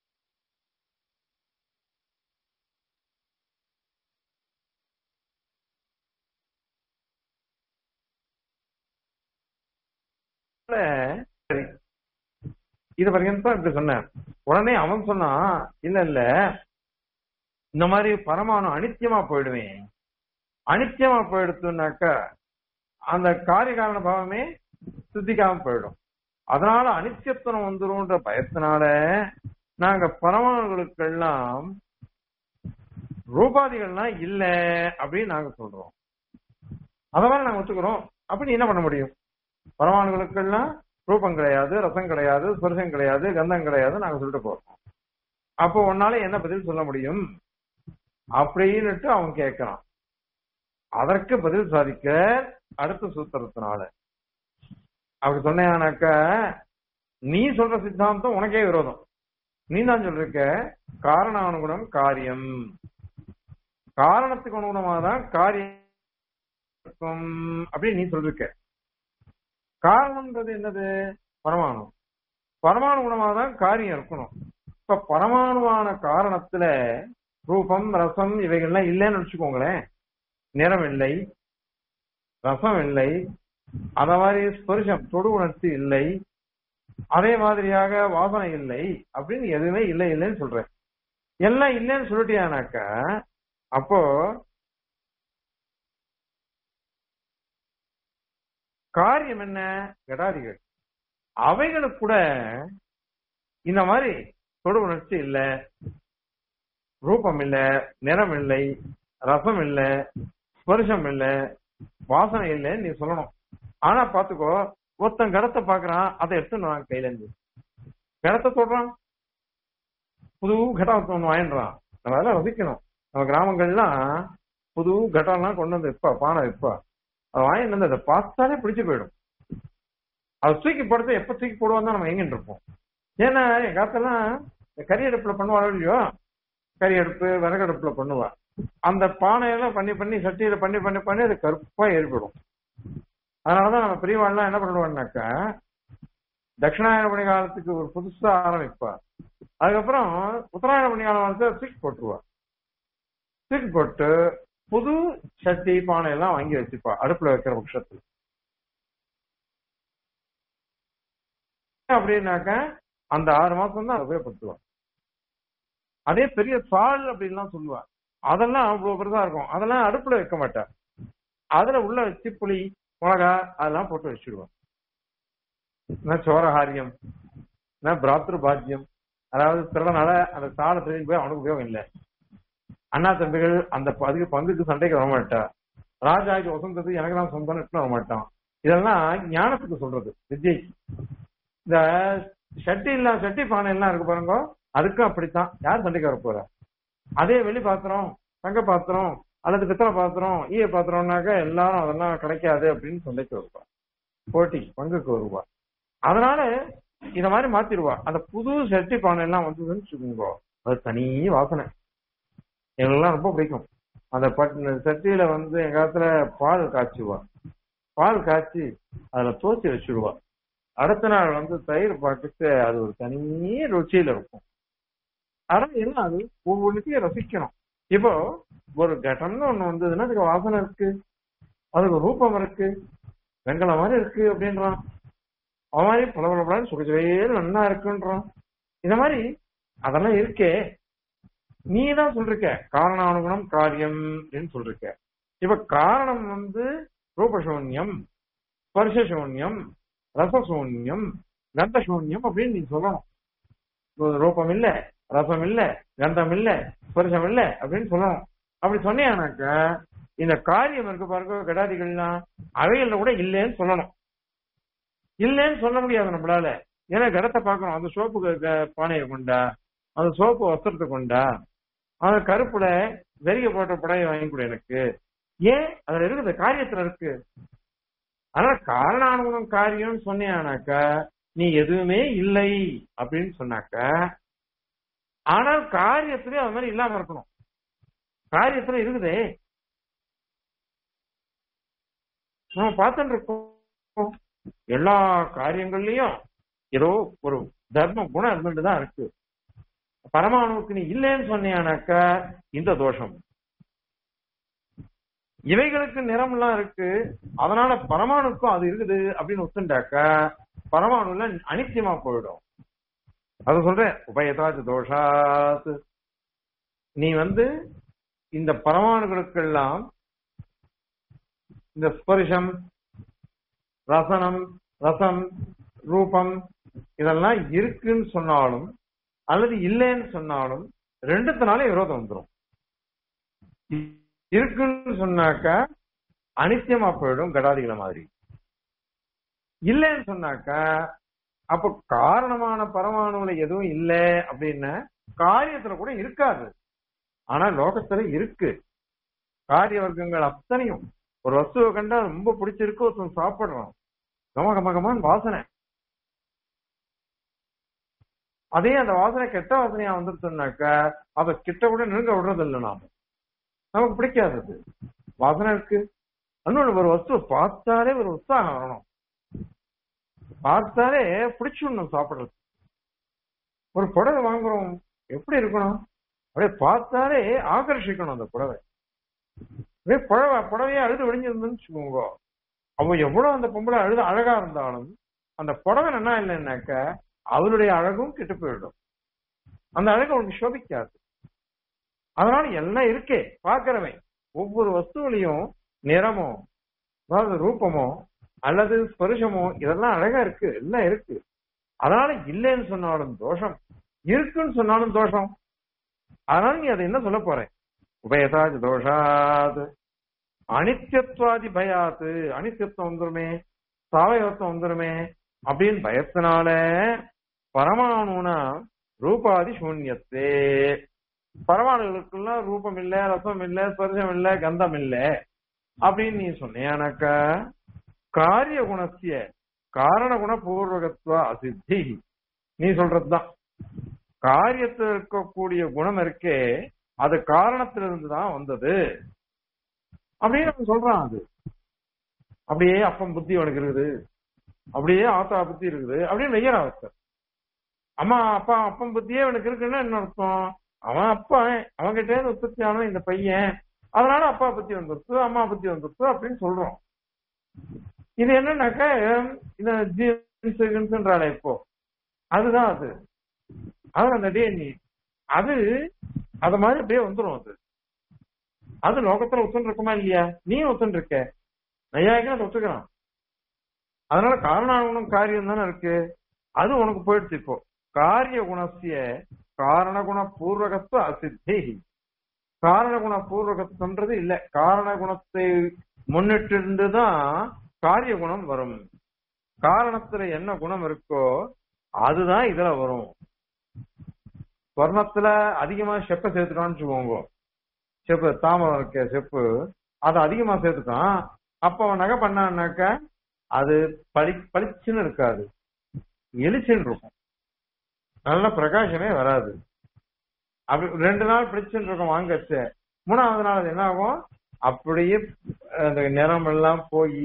சரி. இது வரைக்கும் தான் இப்படி சொன்னேன் உடனே அவன் சொன்னான் இல்ல இல்ல இந்த மாதிரி பரமாணு அனித்தியமா போயிடுவேன் அனித்தியமா போயிடுத்துனாக்கா அந்த காரிய காரண பாவமே சித்திக்காம போயிடும் அதனால அனித்தியத்துவம் வந்துரும்ன்ற பயத்தினால நாங்க பரமாணுகளுக்கெல்லாம் ரூபாதிகள்லாம் இல்ல அப்படின்னு நாங்க சொல்றோம் அதனால நாங்க ஒத்துக்கிறோம் அப்படி என்ன பண்ண முடியும் பரமாணுகளுக்கெல்லாம் ரூபம் கிடையாது ரசம் கிடையாது ஸ்பர்சம் கிடையாது கந்தம் கிடையாது நாங்க சொல்லிட்டு போறோம் அப்போ உன்னால என்ன பதில் சொல்ல முடியும் அப்படின்னுட்டு அவன் கேட்கிறான் அதற்கு பதில் சாதிக்க அடுத்த சூத்திரத்தினால அப்படி சொன்னாக்க நீ சொல்ற சித்தாந்தம் உனக்கே விரோதம் நீ தான் சொல்லிருக்க காரணானுகுணம் காரியம் காரணத்துக்கு அனுகுணமா தான் காரியம் இருக்கும் அப்படின்னு நீ சொல்லிருக்க காரணம்ன்றது என்னது பரமாணு பரமாணு குணமாக தான் காரியம் இருக்கணும் இப்ப பரமாணுவான காரணத்துல ரூபம் ரசம் இவைகள்லாம் இல்லைன்னு வச்சுக்கோங்களேன் நிறம் இல்லை ரசம் இல்லை அத மாதிரி ஸ்பர்ஷம் தொடு உணர்ச்சி இல்லை அதே மாதிரியாக வாசனை இல்லை அப்படின்னு எதுவுமே இல்லை இல்லைன்னு சொல்றேன் எல்லாம் இல்லைன்னு சொல்லிட்டியானாக்கா அப்போ காரியம் என்ன கடாதிகள் அவைகளுக்கு கூட இந்த மாதிரி தொடு உணர்ச்சி இல்ல ரூபம் இல்ல நிறம் இல்லை ரசம் இல்ல ஸ்பர்ஷம் இல்ல வாசனை இல்லைன்னு நீ சொல்லணும் ஆனா பாத்துக்கோ ஒருத்தன் கடத்தை பாக்குறான் அதை எடுத்துன்னு வாங்க கையில இருந்து கடத்தை தொடுறான் புது கடம் ஒன்று வாங்கிடுறான் நம்ம அதெல்லாம் ரசிக்கணும் நம்ம கிராமங்கள்லாம் புது கடம்லாம் கொண்டு வந்து இப்ப பானை இப்ப அதை வாங்கிட்டு வந்து அதை பார்த்தாலே பிடிச்சு போயிடும் அதை தூக்கி போடுறது எப்ப தூக்கி போடுவாங்க நம்ம எங்கிட்டு இருப்போம் ஏன்னா என் காலத்தெல்லாம் இந்த கறி அடுப்புல பண்ணுவாள் இல்லையோ கறி அடுப்பு விறகு அடுப்புல பண்ணுவா அந்த பானையெல்லாம் பண்ணி பண்ணி சட்டியில பண்ணி பண்ணி பண்ணி அது கருப்பா ஏற்படும் அதனாலதான் நம்ம பெரியவாள்லாம் என்ன பண்ணுவான்னாக்கா தட்சிணாயன பணி காலத்துக்கு ஒரு புதுசா ஆரம்பிப்பா அதுக்கப்புறம் உத்தராயண பணி காலம் வந்து தூக்கி போட்டுருவா தூக்கி போட்டு புது சட்டி பானை எல்லாம் வாங்கி வச்சுப்பா அடுப்புல வைக்கிற பட்சத்துல அப்படின்னாக்க அந்த ஆறு மாசம் தான் உபயோகப்படுத்துவான் அதே பெரிய சால் அப்படின்லாம் சொல்லுவா அதெல்லாம் அவ்வளவு பெருசா இருக்கும் அதெல்லாம் அடுப்புல வைக்க மாட்டா அதுல உள்ள வச்சு புளி மிளகா அதெல்லாம் போட்டு வச்சிடுவான் சோரஹாரியம் பிராத்திரு பாத்தியம் அதாவது பிறந்தனால அந்த சாலை திரும்பி போய் அவனுக்கு உபயோகம் இல்லை அண்ணா தம்பிகள் அந்த அதுக்கு பங்குக்கு சண்டைக்கு வரமாட்டா ராஜாக்கு வசந்தது எனக்கு தான் சொந்தம் வர மாட்டான் இதெல்லாம் ஞானத்துக்கு சொல்றது வித்யைக்கு இந்த சட்டி இல்ல சட்டி பானை எல்லாம் இருக்கு பாருங்க அதுக்கும் அப்படித்தான் யார் சண்டைக்கு வர போறா அதே வெளி பாத்திரம் தங்க பாத்திரம் அல்லது பித்தளை பாத்திரம் ஈய பாத்திரம்னாக்க எல்லாரும் அதெல்லாம் கிடைக்காது அப்படின்னு சண்டைக்கு வருவா போட்டி பங்குக்கு வருவா அதனால இத மாதிரி மாத்திடுவா அந்த புது சட்டி பானை எல்லாம் வந்ததுன்னு வச்சுக்கோங்க அது தனி வாசனை எங்களுக்கெல்லாம் ரொம்ப பிடிக்கும் அந்த பட்டு சட்டியில வந்து எங்க காலத்துல பால் காய்ச்சுவா பால் காய்ச்சி அதுல தோச்சி வச்சுடுவா அடுத்த நாள் வந்து தயிர் பாட்டுக்கு அது ஒரு தனி ருச்சியில இருக்கும் ஆனா என்ன அது ஒவ்வொன்றுத்தையும் ரசிக்கணும் இப்போ ஒரு கடம்னு ஒண்ணு வந்ததுன்னா அதுக்கு வாசனை இருக்கு அதுக்கு ரூபம் இருக்கு வெங்கலம் மாதிரி இருக்கு அப்படின்றான் அவன் மாதிரி பல பல பலன்னு சுகச்சுவையே நன்னா இருக்குன்றான் இந்த மாதிரி அதெல்லாம் இருக்கே நீ தான் சொல்றிருக்க காரணானுகுணம் காரியம் அப்படின்னு சொல்றிருக்க இப்ப காரணம் வந்து ரூபசூன்யம் ஸ்பர்ஷசூன்யம் ரசசூன்யம் கந்தசூன்யம் அப்படின்னு நீ சொல்லணும் ரூபம் இல்ல ரசம் இல்ல கந்தம் இல்ல ஸ்பர்ஷம் இல்ல அப்படின்னு சொல்லணும் அப்படி சொன்னீங்கன்னாக்க இந்த காரியம் இருக்கு பாருங்க கடாதிகள்லாம் அவைகள்ல கூட இல்லைன்னு சொல்லணும் இல்லைன்னு சொல்ல முடியாது நம்மளால ஏன்னா கடத்தை பார்க்கணும் அந்த சோப்பு பானையை கொண்டா அந்த சோப்பு வஸ்திரத்தை கொண்டா அந்த கருப்புல வெறிய போட்ட புடவை வாங்கி கொடு எனக்கு ஏன் அதுல இருக்குது காரியத்துல இருக்கு அதனால காரணானுகுணம் காரியம் சொன்னீங்கன்னாக்கா நீ எதுவுமே இல்லை அப்படின்னு சொன்னாக்க ஆனால் காரியத்திலே அது மாதிரி இல்லாம இருக்கணும் காரியத்துல இருக்குதே நம்ம பார்த்துட்டு இருக்கோம் எல்லா காரியங்கள்லயும் ஏதோ ஒரு தர்ம குணம் இருந்துட்டு தான் இருக்கு பரமாணுவுக்கு நீ இல்லைன்னு சொன்னியானாக்கா இந்த தோஷம் இவைகளுக்கு நிறம்லாம் இருக்கு அதனால பரமாணுக்கும் அது இருக்குது அப்படின்னு ஒத்துண்டாக்கா பரமாணுல அனித்தியமா போயிடும் அது சொல்றேன் உபயதாச்சு தோஷாத் நீ வந்து இந்த பரமாணுகளுக்கெல்லாம் இந்த ஸ்பர்ஷம் ரசனம் ரசம் ரூபம் இதெல்லாம் இருக்குன்னு சொன்னாலும் அல்லது இல்லைன்னு சொன்னாலும் ரெண்டுத்தினாலே விரோதம் வந்துடும் இருக்குன்னு சொன்னாக்கா அனித்தியமா போயிடும் கடாதிகளை மாதிரி இல்லைன்னு சொன்னாக்கா அப்ப காரணமான பரமாணுல எதுவும் இல்லை அப்படின்னா காரியத்துல கூட இருக்காது ஆனா லோகத்துல இருக்கு காரிய வர்க்கங்கள் அத்தனையும் ஒரு வஸ்துவை கண்டா ரொம்ப பிடிச்சிருக்கு ஒருத்தன் சாப்பிடுறான் கம கம கமான்னு வாசனை அதே அந்த வாசனை கெட்ட வாசனையா வந்துருச்சுனாக்கா அத கிட்ட கூட நெருங்க விடுறது இல்லை நாம நமக்கு பிடிக்காதது வாசனை இருக்கு இன்னொன்று ஒரு வஸ்துவை பார்த்தாலே ஒரு உற்சாகம் வரணும் பார்த்தாலே பிடிச்சிடணும் சாப்பிடுறது ஒரு புடவை வாங்குறோம் எப்படி இருக்கணும் அப்படியே பார்த்தாலே ஆகர்ஷிக்கணும் அந்த புடவை அப்படியே புடவை புடவையே அழுது விழிஞ்சிருந்துன்னு வச்சுக்கோங்க அவ எவ்வளவு அந்த பொம்பளை அழுது அழகா இருந்தாலும் அந்த புடவை என்ன இல்லைன்னாக்க அவளுடைய அழகும் கெட்டு போயிடும் அந்த அழகு அவனுக்கு சோபிக்காது அதனால எல்லாம் இருக்கே பாக்குறவன் ஒவ்வொரு வஸ்துவிலையும் நிறமோ அதாவது ரூபமோ அல்லது ஸ்பர்ஷமோ இதெல்லாம் அழகா இருக்கு எல்லாம் இருக்கு அதனால இல்லைன்னு சொன்னாலும் தோஷம் இருக்குன்னு சொன்னாலும் தோஷம் அதனால நீ அதை என்ன சொல்ல போற உபயதாஜ் தோஷாத் அனித்தியத்வாதி பயாத்து அனித்தியத்துவம் வந்துருமே சாவயவத்துவம் வந்துருமே அப்படின்னு பயத்தினால பரமாணுனா ரூபாதி சூன்யத்தே பரமாணுகளுக்கெல்லாம் ரூபம் இல்ல ரசம் இல்ல ஸ்பர்சம் இல்ல கந்தம் இல்ல அப்படின்னு நீ சொன்னியானாக்கா காரிய குணத்திய காரண குண பூர்வகத்துவ அசித்தி நீ சொல்றதுதான் காரியத்தில் இருக்கக்கூடிய குணம் இருக்கே அது காரணத்திலிருந்து தான் வந்தது அப்படின்னு அவன் சொல்றான் அது அப்படியே அப்பம் புத்தி அவனுக்கு இருக்குது அப்படியே ஆத்தா புத்தி இருக்குது அப்படின்னு வெய்யற அவஸ்தை அம்மா அப்பா அப்பம் புத்தியே அவனுக்கு இருக்குன்னா என்ன அர்த்தம் அவன் அப்பா அவன்கிட்ட இருந்து உற்பத்தி ஆனவன் இந்த பையன் அதனால அப்பா பத்தி வந்துருச்சு அம்மா பத்தி வந்துருச்சு அப்படின்னு சொல்றோம் இது என்னன்னாக்க இந்த ஜீன்ஸ்ன்றால இப்போ அதுதான் அது அது அந்த டிஎன்ஏ அது அது மாதிரி அப்படியே வந்துடும் அது அது லோகத்துல ஒத்துன்னு இருக்குமா இல்லையா நீ ஒத்துன்னு இருக்க நையாயிரம் அதை ஒத்துக்கிறான் அதனால காரணகுணம் காரியம் தானே இருக்கு அது உனக்கு போயிடுச்சு இப்போ காரிய குணசிய காரணகுண பூர்வகத்துவ அசித்தி காரணகுண பூர்வகத்துவன்றது இல்ல காரண குணத்தை முன்னிட்டு தான் காரிய குணம் வரும் காரணத்துல என்ன குணம் இருக்கோ அதுதான் இதுல வரும் ஸ்வர்ணத்துல அதிகமா செப்ப சேர்த்துட்டோம்னு வச்சுக்கோங்க செப்பு தாமரம் இருக்க செப்பு அதை அதிகமா சேர்த்துட்டான் அப்ப அவன் நகை பண்ணான்னாக்க அது பளி பளிச்சுன்னு இருக்காது எலிச்சுன்னு இருக்கும் நல்ல பிரகாசமே வராது அப்படி ரெண்டு நாள் பிடிச்சுன்னு இருக்கும் வாங்கச்சு மூணாவது நாள் அது என்ன ஆகும் அப்படியே அந்த நிறம் எல்லாம் போய்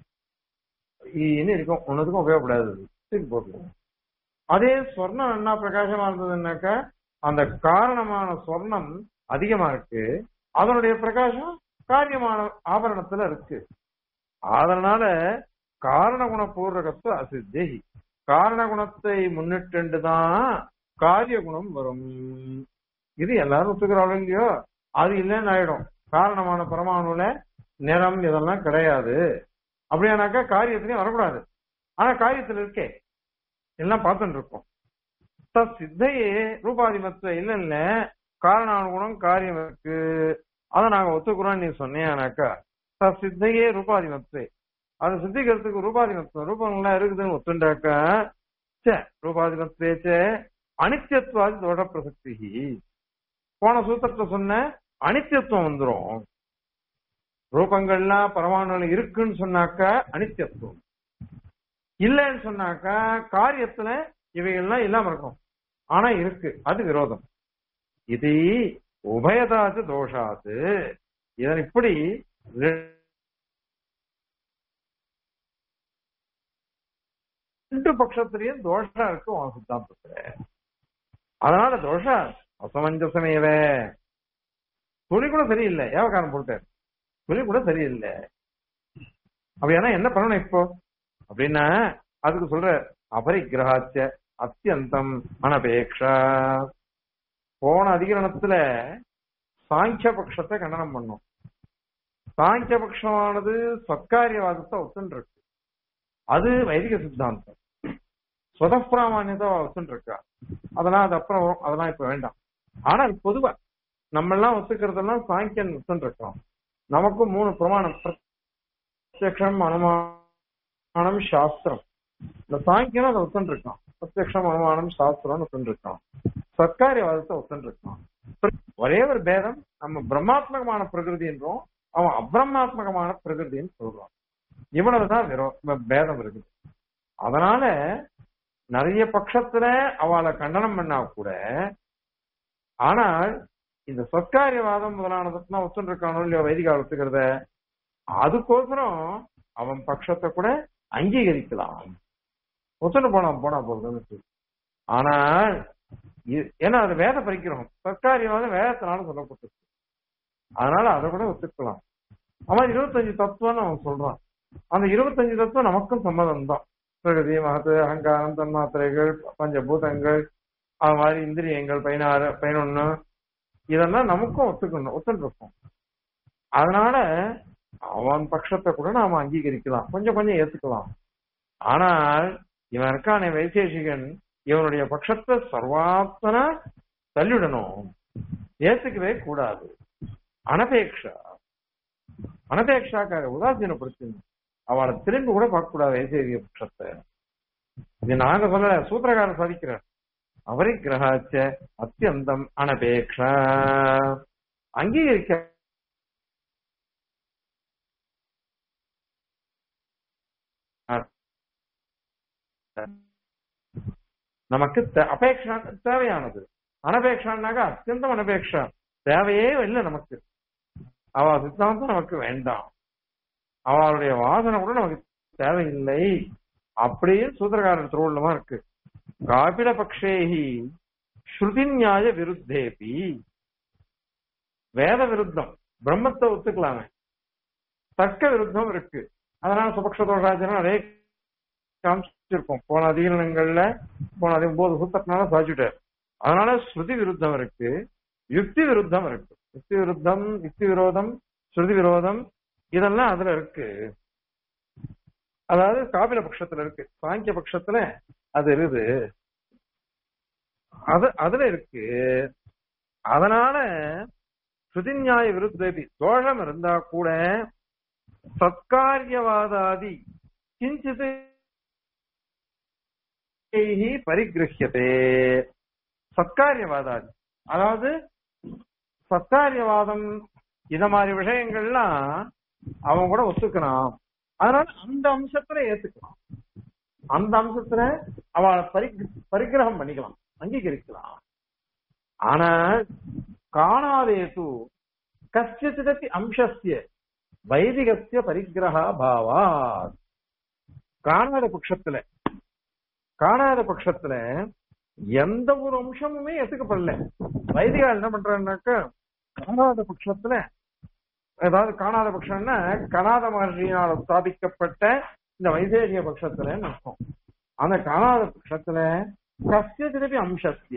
இருக்கும் ஒன்னதுக்கும் உபயோகப்படாது தூக்கி போட்டுருவோம் அதே சொர்ணம் என்ன பிரகாசமா இருந்ததுன்னாக்க அந்த காரணமான சொர்ணம் அதிகமா இருக்கு அதனுடைய பிரகாசம் காரியமான ஆபரணத்துல இருக்கு அதனால காரணகுண பூர்வகத்து அசித்தி காரண குணத்தை முன்னிட்டு தான் காரிய குணம் வரும் இது எல்லாரும் ஒத்துக்கிறாலும் இல்லையோ அது இல்லைன்னு ஆயிடும் காரணமான பரமாணுல நிறம் இதெல்லாம் கிடையாது அப்படியானாக்கா காரியத்திலையும் வரக்கூடாது ஆனா காரியத்துல இருக்கே எல்லாம் பார்த்துட்டு இருக்கோம் சித்தையே ரூபாதிமத்துவ இல்ல இல்ல காரணானுகுணம் காரியம் இருக்கு அதை நாங்க ஒத்துக்கிறோம் நீ சொன்னியானாக்கா சித்தையே ரூபாதிமத்துவ அது சித்திக்கிறதுக்கு ரூபாதிமத்துவம் ரூபங்கள்லாம் இருக்குதுன்னு ஒத்துண்டாக்கா சே ரூபாதிமத்துவே அனித்தியத்துவாதி தோட பிரசக்தி போன சூத்திரத்தை சொன்ன அனித்தியத்துவம் வந்துரும் ரூபங்கள்லாம் பரமாணுல இருக்குன்னு சொன்னாக்கா அனித்தியத்துவம் இல்லைன்னு சொன்னாக்கா காரியத்துல இவைகள்லாம் இல்லாம இருக்கும் ஆனா இருக்கு அது விரோதம் இது உபயதாச்சு தோஷாத்து இதன் இப்படி ரெண்டு பட்சத்திலையும் தோஷம் இருக்கு உன் சித்தாந்தத்துல அதனால தோஷம் அசமஞ்சசமேவே துளி கூட சரியில்லை ஏவகாரம் போட்டார் துளி கூட சரியில்லை அப்படின்னா என்ன பண்ணணும் இப்போ அப்படின்னா அதுக்கு சொல்ற அபரிக்கிரகாச்ச அத்தியந்தம் அனபேக்ஷா போன அதிகரணத்துல சாங்கிய பட்சத்தை கண்டனம் பண்ணும் சாங்கிய பட்சமானது சத்காரியவாதத்தை ஒத்துன்னு இருக்கு அது வைதிக சித்தாந்தம் சுதப்பிராமான்யத்தை ஒத்துன்னு இருக்கா அதெல்லாம் அது அப்புறம் வரும். அதெல்லாம் இப்ப வேண்டாம் ஆனால் பொதுவா நம்ம எல்லாம் ஒத்துக்கிறதெல்லாம் சாங்கியன் ஒத்துன்னு இருக்கோம் நமக்கு மூணு பிரமாணம் பிரத்யக்ஷம் அனுமானம் சாஸ்திரம் இந்த சாங்கியம் அதை ஒத்துன்னு இருக்கான் பிரத்யக்ஷம் அனுமானம் சாஸ்திரம்னு ஒத்துன்னு இருக்கான் சத்காரியவாதத்தை ஒத்துன்னு இருக்கான் ஒரே ஒரு பேதம் நம்ம பிரம்மாத்மகமான பிரகிருதின்றோம் அவன் அப்பிரமாத்மகமான பிரகிருதின்னு சொல்றான் இவ்வளவுதான் விரோ பேதம் இருக்குது அதனால நிறைய பட்சத்துல அவளை கண்டனம் பண்ணா கூட ஆனால் இந்த சொற்காரியவாதம் முதலானதுதான் ஒத்துன்னு இருக்கானோ இல்லையோ வைதிகா ஒத்துக்கிறத அதுக்கோசரம் அவன் பட்சத்தை கூட அங்கீகரிக்கலாம் ஒத்துன்னு போனா போனா போகுதுன்னு ஆனால் இ- ஏன்னா அது வேத பறிக்கிறோம் சொற்காரியவாதம் வேதத்தினால சொல்லப்பட்டிருக்கு அதனால அதை கூட ஒத்துக்கலாம் அவன் இருபத்தஞ்சு தத்துவம்னு அவன் சொல்றான் அந்த இருபத்தஞ்சு தத்துவம் நமக்கும் சம்மதம் தான் பிரகதி மகத்து அகங்காரம் தன்மாத்திரைகள் பஞ்சபூதங்கள் அது மாதிரி இந்திரியங்கள் பதினாறு பதினொன்னு இதெல்லாம் நமக்கும் ஒத்துக்கணும் ஒத்துட்டு இருக்கும் அதனால அவன் பட்சத்தை கூட நாம அங்கீகரிக்கலாம் கொஞ்சம் கொஞ்சம் ஏத்துக்கலாம் ஆனால் இவன் இருக்கானே வைசேஷிகன் இவனுடைய பட்சத்தை சர்வாத்மனா தள்ளிவிடணும் ஏத்துக்கவே கூடாது அனபேக்ஷா அனபேக்ஷாக்காக உதாசீனப்படுத்தணும் அவளை திரும்பி கூட பார்க்க கூடாது வைசேகிய பட்சத்தை இது நாங்க சொல்லல சூத்திரகாரர் சாதிக்கிறார் அவரை கிரகாச்ச அத்தியந்தம் அனபேக்ஷா அங்கீகரிக்க நமக்கு தே- அபேக்ஷா தேவையானது அனபேக்ஷான்னாக்க அத்தியந்தம் அனபேக்ஷா தேவையே இல்லை நமக்கு அவ சித்தாந்தம் நமக்கு வேண்டாம் அவளுடைய வாசனை கூட நமக்கு தேவையில்லை அப்படியே சூத்திரகாரர் திருவள்ளமா இருக்கு காபில பக்ஷேஹி ஸ்ருதி நியாய விருத்தேபி வேத விருத்தம் பிரம்மத்தை ஒத்துக்கலாமே தர்க்க விருத்தம் இருக்கு அதனால சுபக்ஷ தோஷாச்சரம் நிறைய காமிச்சிருக்கோம் போன அதிகரணங்கள்ல போன அதி ஒன்பது சூத்திரத்தினால சாதிச்சுட்டார் அதனால ஸ்ருதி விருத்தம் இருக்கு யுக்தி விருத்தம் இருக்கு யுக்தி விருத்தம் யுக்தி விரோதம் ஸ்ருதி விரோதம் இதெல்லாம் அதுல இருக்கு அதாவது காபில பட்சத்துல இருக்கு சாங்கிய பட்சத்துல அது இருக்குது அது அதுல இருக்கு அதனால ஸ்ருதிநியாய விருத்தபி தோஷம் இருந்தா கூட சத்காரியவாதாதி கிஞ்சித் பரிகிரஹியதே சத்காரியவாதாதி அதாவது சத்காரியவாதம் இந்த மாதிரி விஷயங்கள்லாம் அவன் கூட ஒத்துக்கிறான் அதனால அந்த அம்சத்துல ஏத்துக்கலாம் அந்த அம்சத்துல அவளை பரி பரிகிரகம் பண்ணிக்கலாம் அங்கீகரிக்கலாம் ஆனா காணாதேது கஷ்டிதப்பி அம்சஸ்ய வைதிகஸ்ய பரிகிரகா பாவா காணாத பட்சத்துல காணாத பட்சத்துல எந்த ஒரு அம்சமுமே ஏத்துக்கப்படல வைதிகா என்ன பண்றான்னாக்க காணாத பட்சத்துல அதாவது காணாத பட்சம்னா கனாத மகர்ஷியினால் ஸ்தாபிக்கப்பட்ட இந்த வைதேகிய பட்சத்துல அர்த்தம் அந்த காணாத பட்சத்துல கசிய திருப்பி அம்சத்திய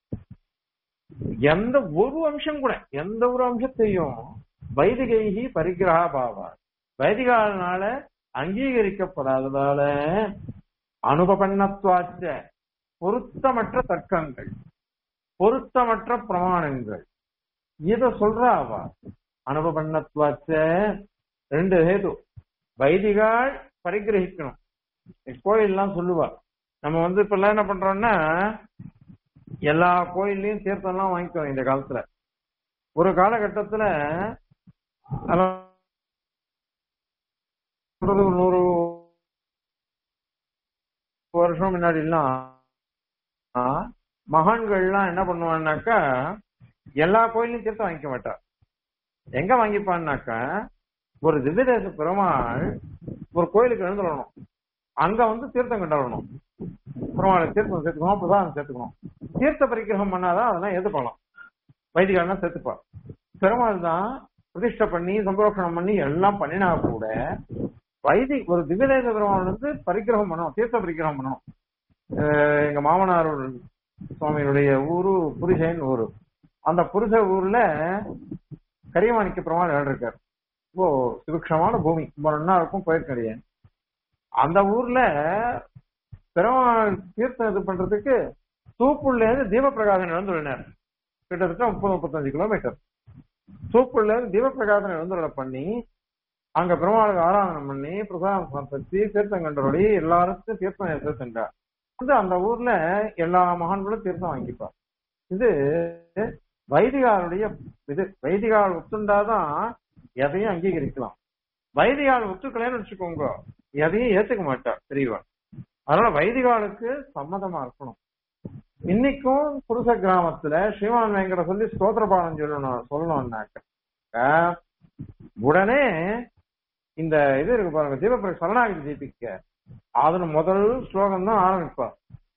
எந்த ஒரு அம்சம் கூட எந்த ஒரு அம்சத்தையும் வைதிகைகி பரிகிரகா பாவா வைதிகாலனால அங்கீகரிக்கப்படாததால அனுபபண்ணத்வாச்ச பொருத்தமற்ற தர்க்கங்கள் பொருத்தமற்ற பிரமாணங்கள் இத சொல்றா அவ அனுபவண்ணத்வாச்ச ரெண்டு ஹேது வைதிகால் பரிகிரகிக்கணும் கோயில்லாம் சொல்லுவா நம்ம வந்து இப்ப எல்லாம் என்ன பண்றோம்னா எல்லா கோயில்லையும் தீர்த்தம்லாம் வாங்கிக்கிறோம் இந்த காலத்துல ஒரு காலகட்டத்துல அதான் சொல்றது ஒரு நூறு வருஷம் முன்னாடி எல்லாம் மகான்கள்லாம் என்ன பண்ணுவான்னாக்கா எல்லா கோயிலையும் தீர்த்தம் வாங்கிக்க மாட்டா எங்க வாங்கிப்பான்னாக்கா ஒரு திவ்யதேச பெருமாள் ஒரு கோயிலுக்கு எழுந்துடணும் அங்க வந்து தீர்த்தம் கண்டறணும் பெருமாளை தீர்த்தம் சேர்த்துக்கணும் பிரசாதம் சேர்த்துக்கணும் தீர்த்த பரிகிரகம் பண்ணாதான் அதெல்லாம் ஏத்துப்பாலாம் வைதிகாலாம் சேர்த்துப்பா பெருமாள் தான் பிரதிஷ்டை பண்ணி சம்பரோஷணம் பண்ணி எல்லாம் பண்ணினா கூட வைதி ஒரு திவ்யதேச பெருமாள் வந்து பரிகிரகம் பண்ணணும் தீர்த்த பரிகிரகம் பண்ணணும் அஹ் எங்க மாமனார் சுவாமியுடைய ஊரு புரிசைன்னு ஊரு அந்த புருஷ ஊர்ல கரியமாணிக்க பெருமாள் இடம் இருக்காரு இப்போ சுபிக்ஷமான பூமி ரொம்ப நல்லா இருக்கும் போயிருக்கேன் அந்த ஊர்ல பெருமாள் தீர்த்தம் இது பண்றதுக்கு தூப்புள்ள இருந்து தீபப்பிரகாசன் இழந்துள்ளனர் கிட்டத்தட்ட முப்பது முப்பத்தஞ்சு கிலோமீட்டர் தூப்புள்ள இருந்து தீபப்பிரகாசன் இழந்துள்ள பண்ணி அங்க பெருமாளுக்கு ஆராதனை பண்ணி பிரசாதம் சமர்ப்பிச்சு தீர்த்தம் கண்டபடி எல்லாருக்கும் தீர்த்தம் எடுத்துட்டார் வந்து அந்த ஊர்ல எல்லா மகான்களும் தீர்த்தம் வாங்கிப்பார் இது வைதிகாருடைய இது வைதிகால் ஒத்துண்டாதான் எதையும் அங்கீகரிக்கலாம் வைதிகால் ஒத்துக்கலைன்னு வச்சுக்கோங்க எதையும் ஏத்துக்க மாட்டார் பெரியவா அதனால வைதிகாலுக்கு சம்மதமா இருக்கணும் இன்னைக்கும் புருஷ கிராமத்துல ஸ்ரீமான் வெங்கட சொல்லி ஸ்தோத்திர பாடம் சொல்லணும் சொல்லணும்னாக்க உடனே இந்த இது இருக்கு பாருங்க தீபப்பிர சரணாகதி தீபிக்க அதுல முதல் ஸ்லோகம் தான் ஆரம்பிப்பார்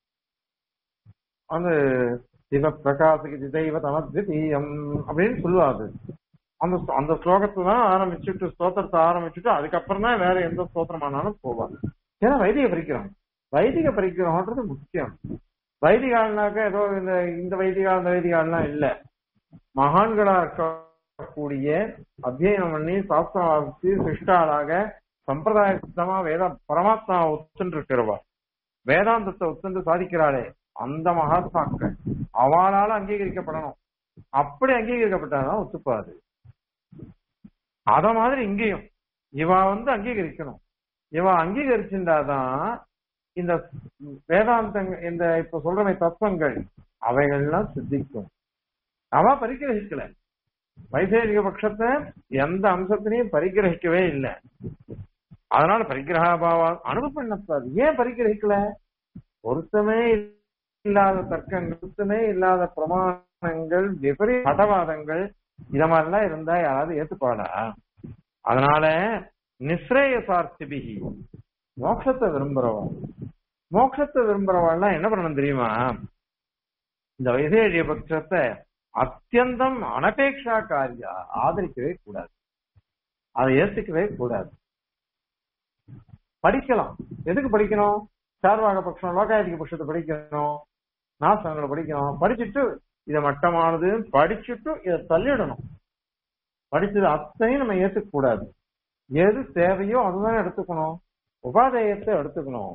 அந்த சிவ பிரகாசிக்கு தெய்வ தமத்விதீயம் அப்படின்னு சொல்லுவாரு அந்த அந்த ஸ்லோகத்தை தான் ஆரம்பிச்சுட்டு ஸ்தோத்திரத்தை ஆரம்பிச்சுட்டு அதுக்கப்புறம் தான் வேற எந்த ஸ்தோத்திரமானாலும் போவார் ஏன்னா வைதிக பரிக்கிறோம் வைதிக பரிக்கிறோம்ன்றது முக்கியம் வைதிகால்னாக்க ஏதோ இந்த இந்த வைதிகால் இந்த வைதிகால்லாம் இல்ல மகான்களா இருக்கக்கூடிய அத்தியனம் பண்ணி சாஸ்திரம் வாசித்து சிஷ்டாளாக சம்பிரதாய சித்தமா வேத பரமாத்மா ஒத்துன்று இருக்கிறவா வேதாந்தத்தை ஒத்துண்டு சாதிக்கிறாளே அந்த மகாத்மாக்கள் அவளால அங்கீகரிக்கப்படணும் அப்படி அங்கீகரிக்கப்பட்டாதான் ஒத்துப்பாது அத மாதிரி இங்கேயும் இவ வந்து அங்கீகரிக்கணும் இவ அங்கீகரிச்சுட்டாதான் இந்த வேதாந்தங்க இந்த இப்ப சொல்றமை தத்துவங்கள் அவைகள்லாம் சித்திக்கும் அவ பரிகிரகிக்கல வைசேரிக பட்சத்தை எந்த அம்சத்திலையும் பரிகிரகிக்கவே இல்லை அதனால பரிகிரகாபாவா அனுபவப்பண்ணப்படாது ஏன் பரிகிரகிக்கல பொருத்தமே இல்லாத தர்க்கங்கள் பொருத்தமே இல்லாத பிரமாணங்கள் விபரீ மதவாதங்கள் இத மாதிரிலாம் இருந்தா யாராவது ஏத்துப்பாடா அதனால நிஸ்ரேயசார்த்திபிகி மோட்சத்தை விரும்புறவா மோட்சத்தை விரும்புறவாள்லாம் என்ன பண்ணணும் தெரியுமா இந்த வைசேரிய பட்சத்தை அத்தியந்தம் அனபேக்ஷா காரியா ஆதரிக்கவே கூடாது அதை ஏத்துக்கவே கூடாது படிக்கலாம் எதுக்கு படிக்கணும் சார்வாக பட்சம் லோகாயதிக பட்சத்தை படிக்கணும் நாசங்களை படிக்கணும் படிச்சுட்டு இதை மட்டமானது படிச்சுட்டு இதை தள்ளிடணும் படிச்சது அத்தனையும் நம்ம ஏத்துக்க கூடாது எது தேவையோ அதுதான் எடுத்துக்கணும் உபாதேயத்தை எடுத்துக்கணும்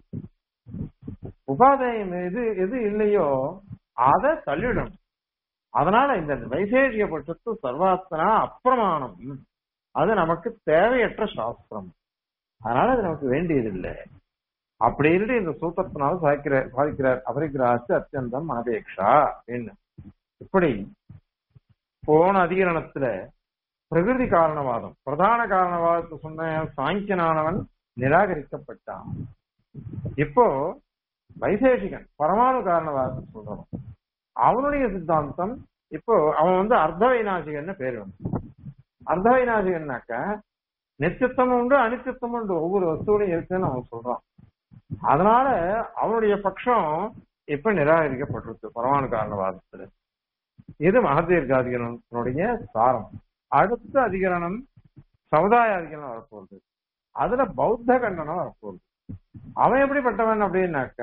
உபாதேயம் எது எது இல்லையோ அதை தள்ளிடணும் அதனால இந்த வைசேஷிய பட்சத்து சர்வாஸ்தனா அப்பிரமாணம் அது நமக்கு தேவையற்ற சாஸ்திரம் அதனால அது நமக்கு வேண்டியதில்லை அப்படி இருந்து இந்த சூத்திரத்தினால சாதிக்கிற சாதிக்கிறார் அபரிகிராசி அத்தியந்தம் அனபேக்ஷா அப்படின்னு இப்படி போன அதிகரணத்துல பிரகிருதி காரணவாதம் பிரதான காரணவாதத்தை சொன்ன சாங்கியனானவன் நிராகரிக்கப்பட்டான் இப்போ வைசேஷிகன் பரமாணு காரணவாதத்தை சொல்றவன் அவனுடைய சித்தாந்தம் இப்போ அவன் வந்து அர்த்த வைநாசிகன்னு பேர் வந்து அர்த்த வைநாசிகன்னாக்க நித்தியத்தமும் உண்டு அனித்தியத்தமும் உண்டு ஒவ்வொரு வஸ்துவிலையும் இருக்குன்னு அவன் சொல்றான் அதனால அவனுடைய பட்சம் இப்ப நிராகரிக்கப்பட்டிருக்கு பரமாணு காரணவாதத்துல இது மகதீர்க்க அதிகரணத்தினுடைய சாரம் அடுத்த அதிகரணம் சமுதாய அதிகரணம் வரப்போகுது அதுல பௌத்த கண்டனம் வரப்போகுது அவன் எப்படிப்பட்டவன் அப்படின்னாக்க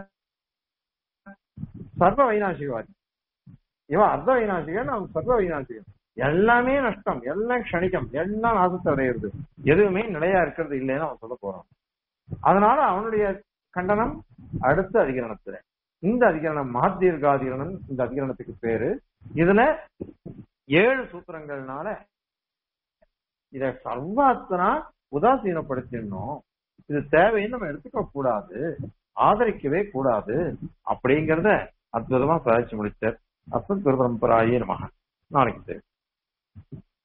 சர்வ வைநாசிகவாதி இவன் அர்த்த வைநாசிகன் அவன் சர்வ வைநாசிகன் எல்லாமே நஷ்டம் எல்லாம் க்ஷணிக்கம் எல்லாம் நாசத்தை அடையிறது எதுவுமே நிலையா இருக்கிறது இல்லைன்னு அவன் சொல்ல போறான் அதனால அவனுடைய கண்டனம் அடுத்த அதிகரணத்துல இந்த அதிகரணம் மகத்தீர்காதிகரணம் இந்த அதிகரணத்துக்கு பேரு இதுல ஏழு சூத்திரங்கள்னால இத சர்வாத்தனா உதாசீனப்படுத்திடணும் இது தேவைன்னு நம்ம எடுத்துக்க கூடாது ஆதரிக்கவே கூடாது அப்படிங்கறத அற்புதமா சாதிச்சு முடிச்சார் அஸ்மத் குரு பரம்பராயே நமக நாளைக்கு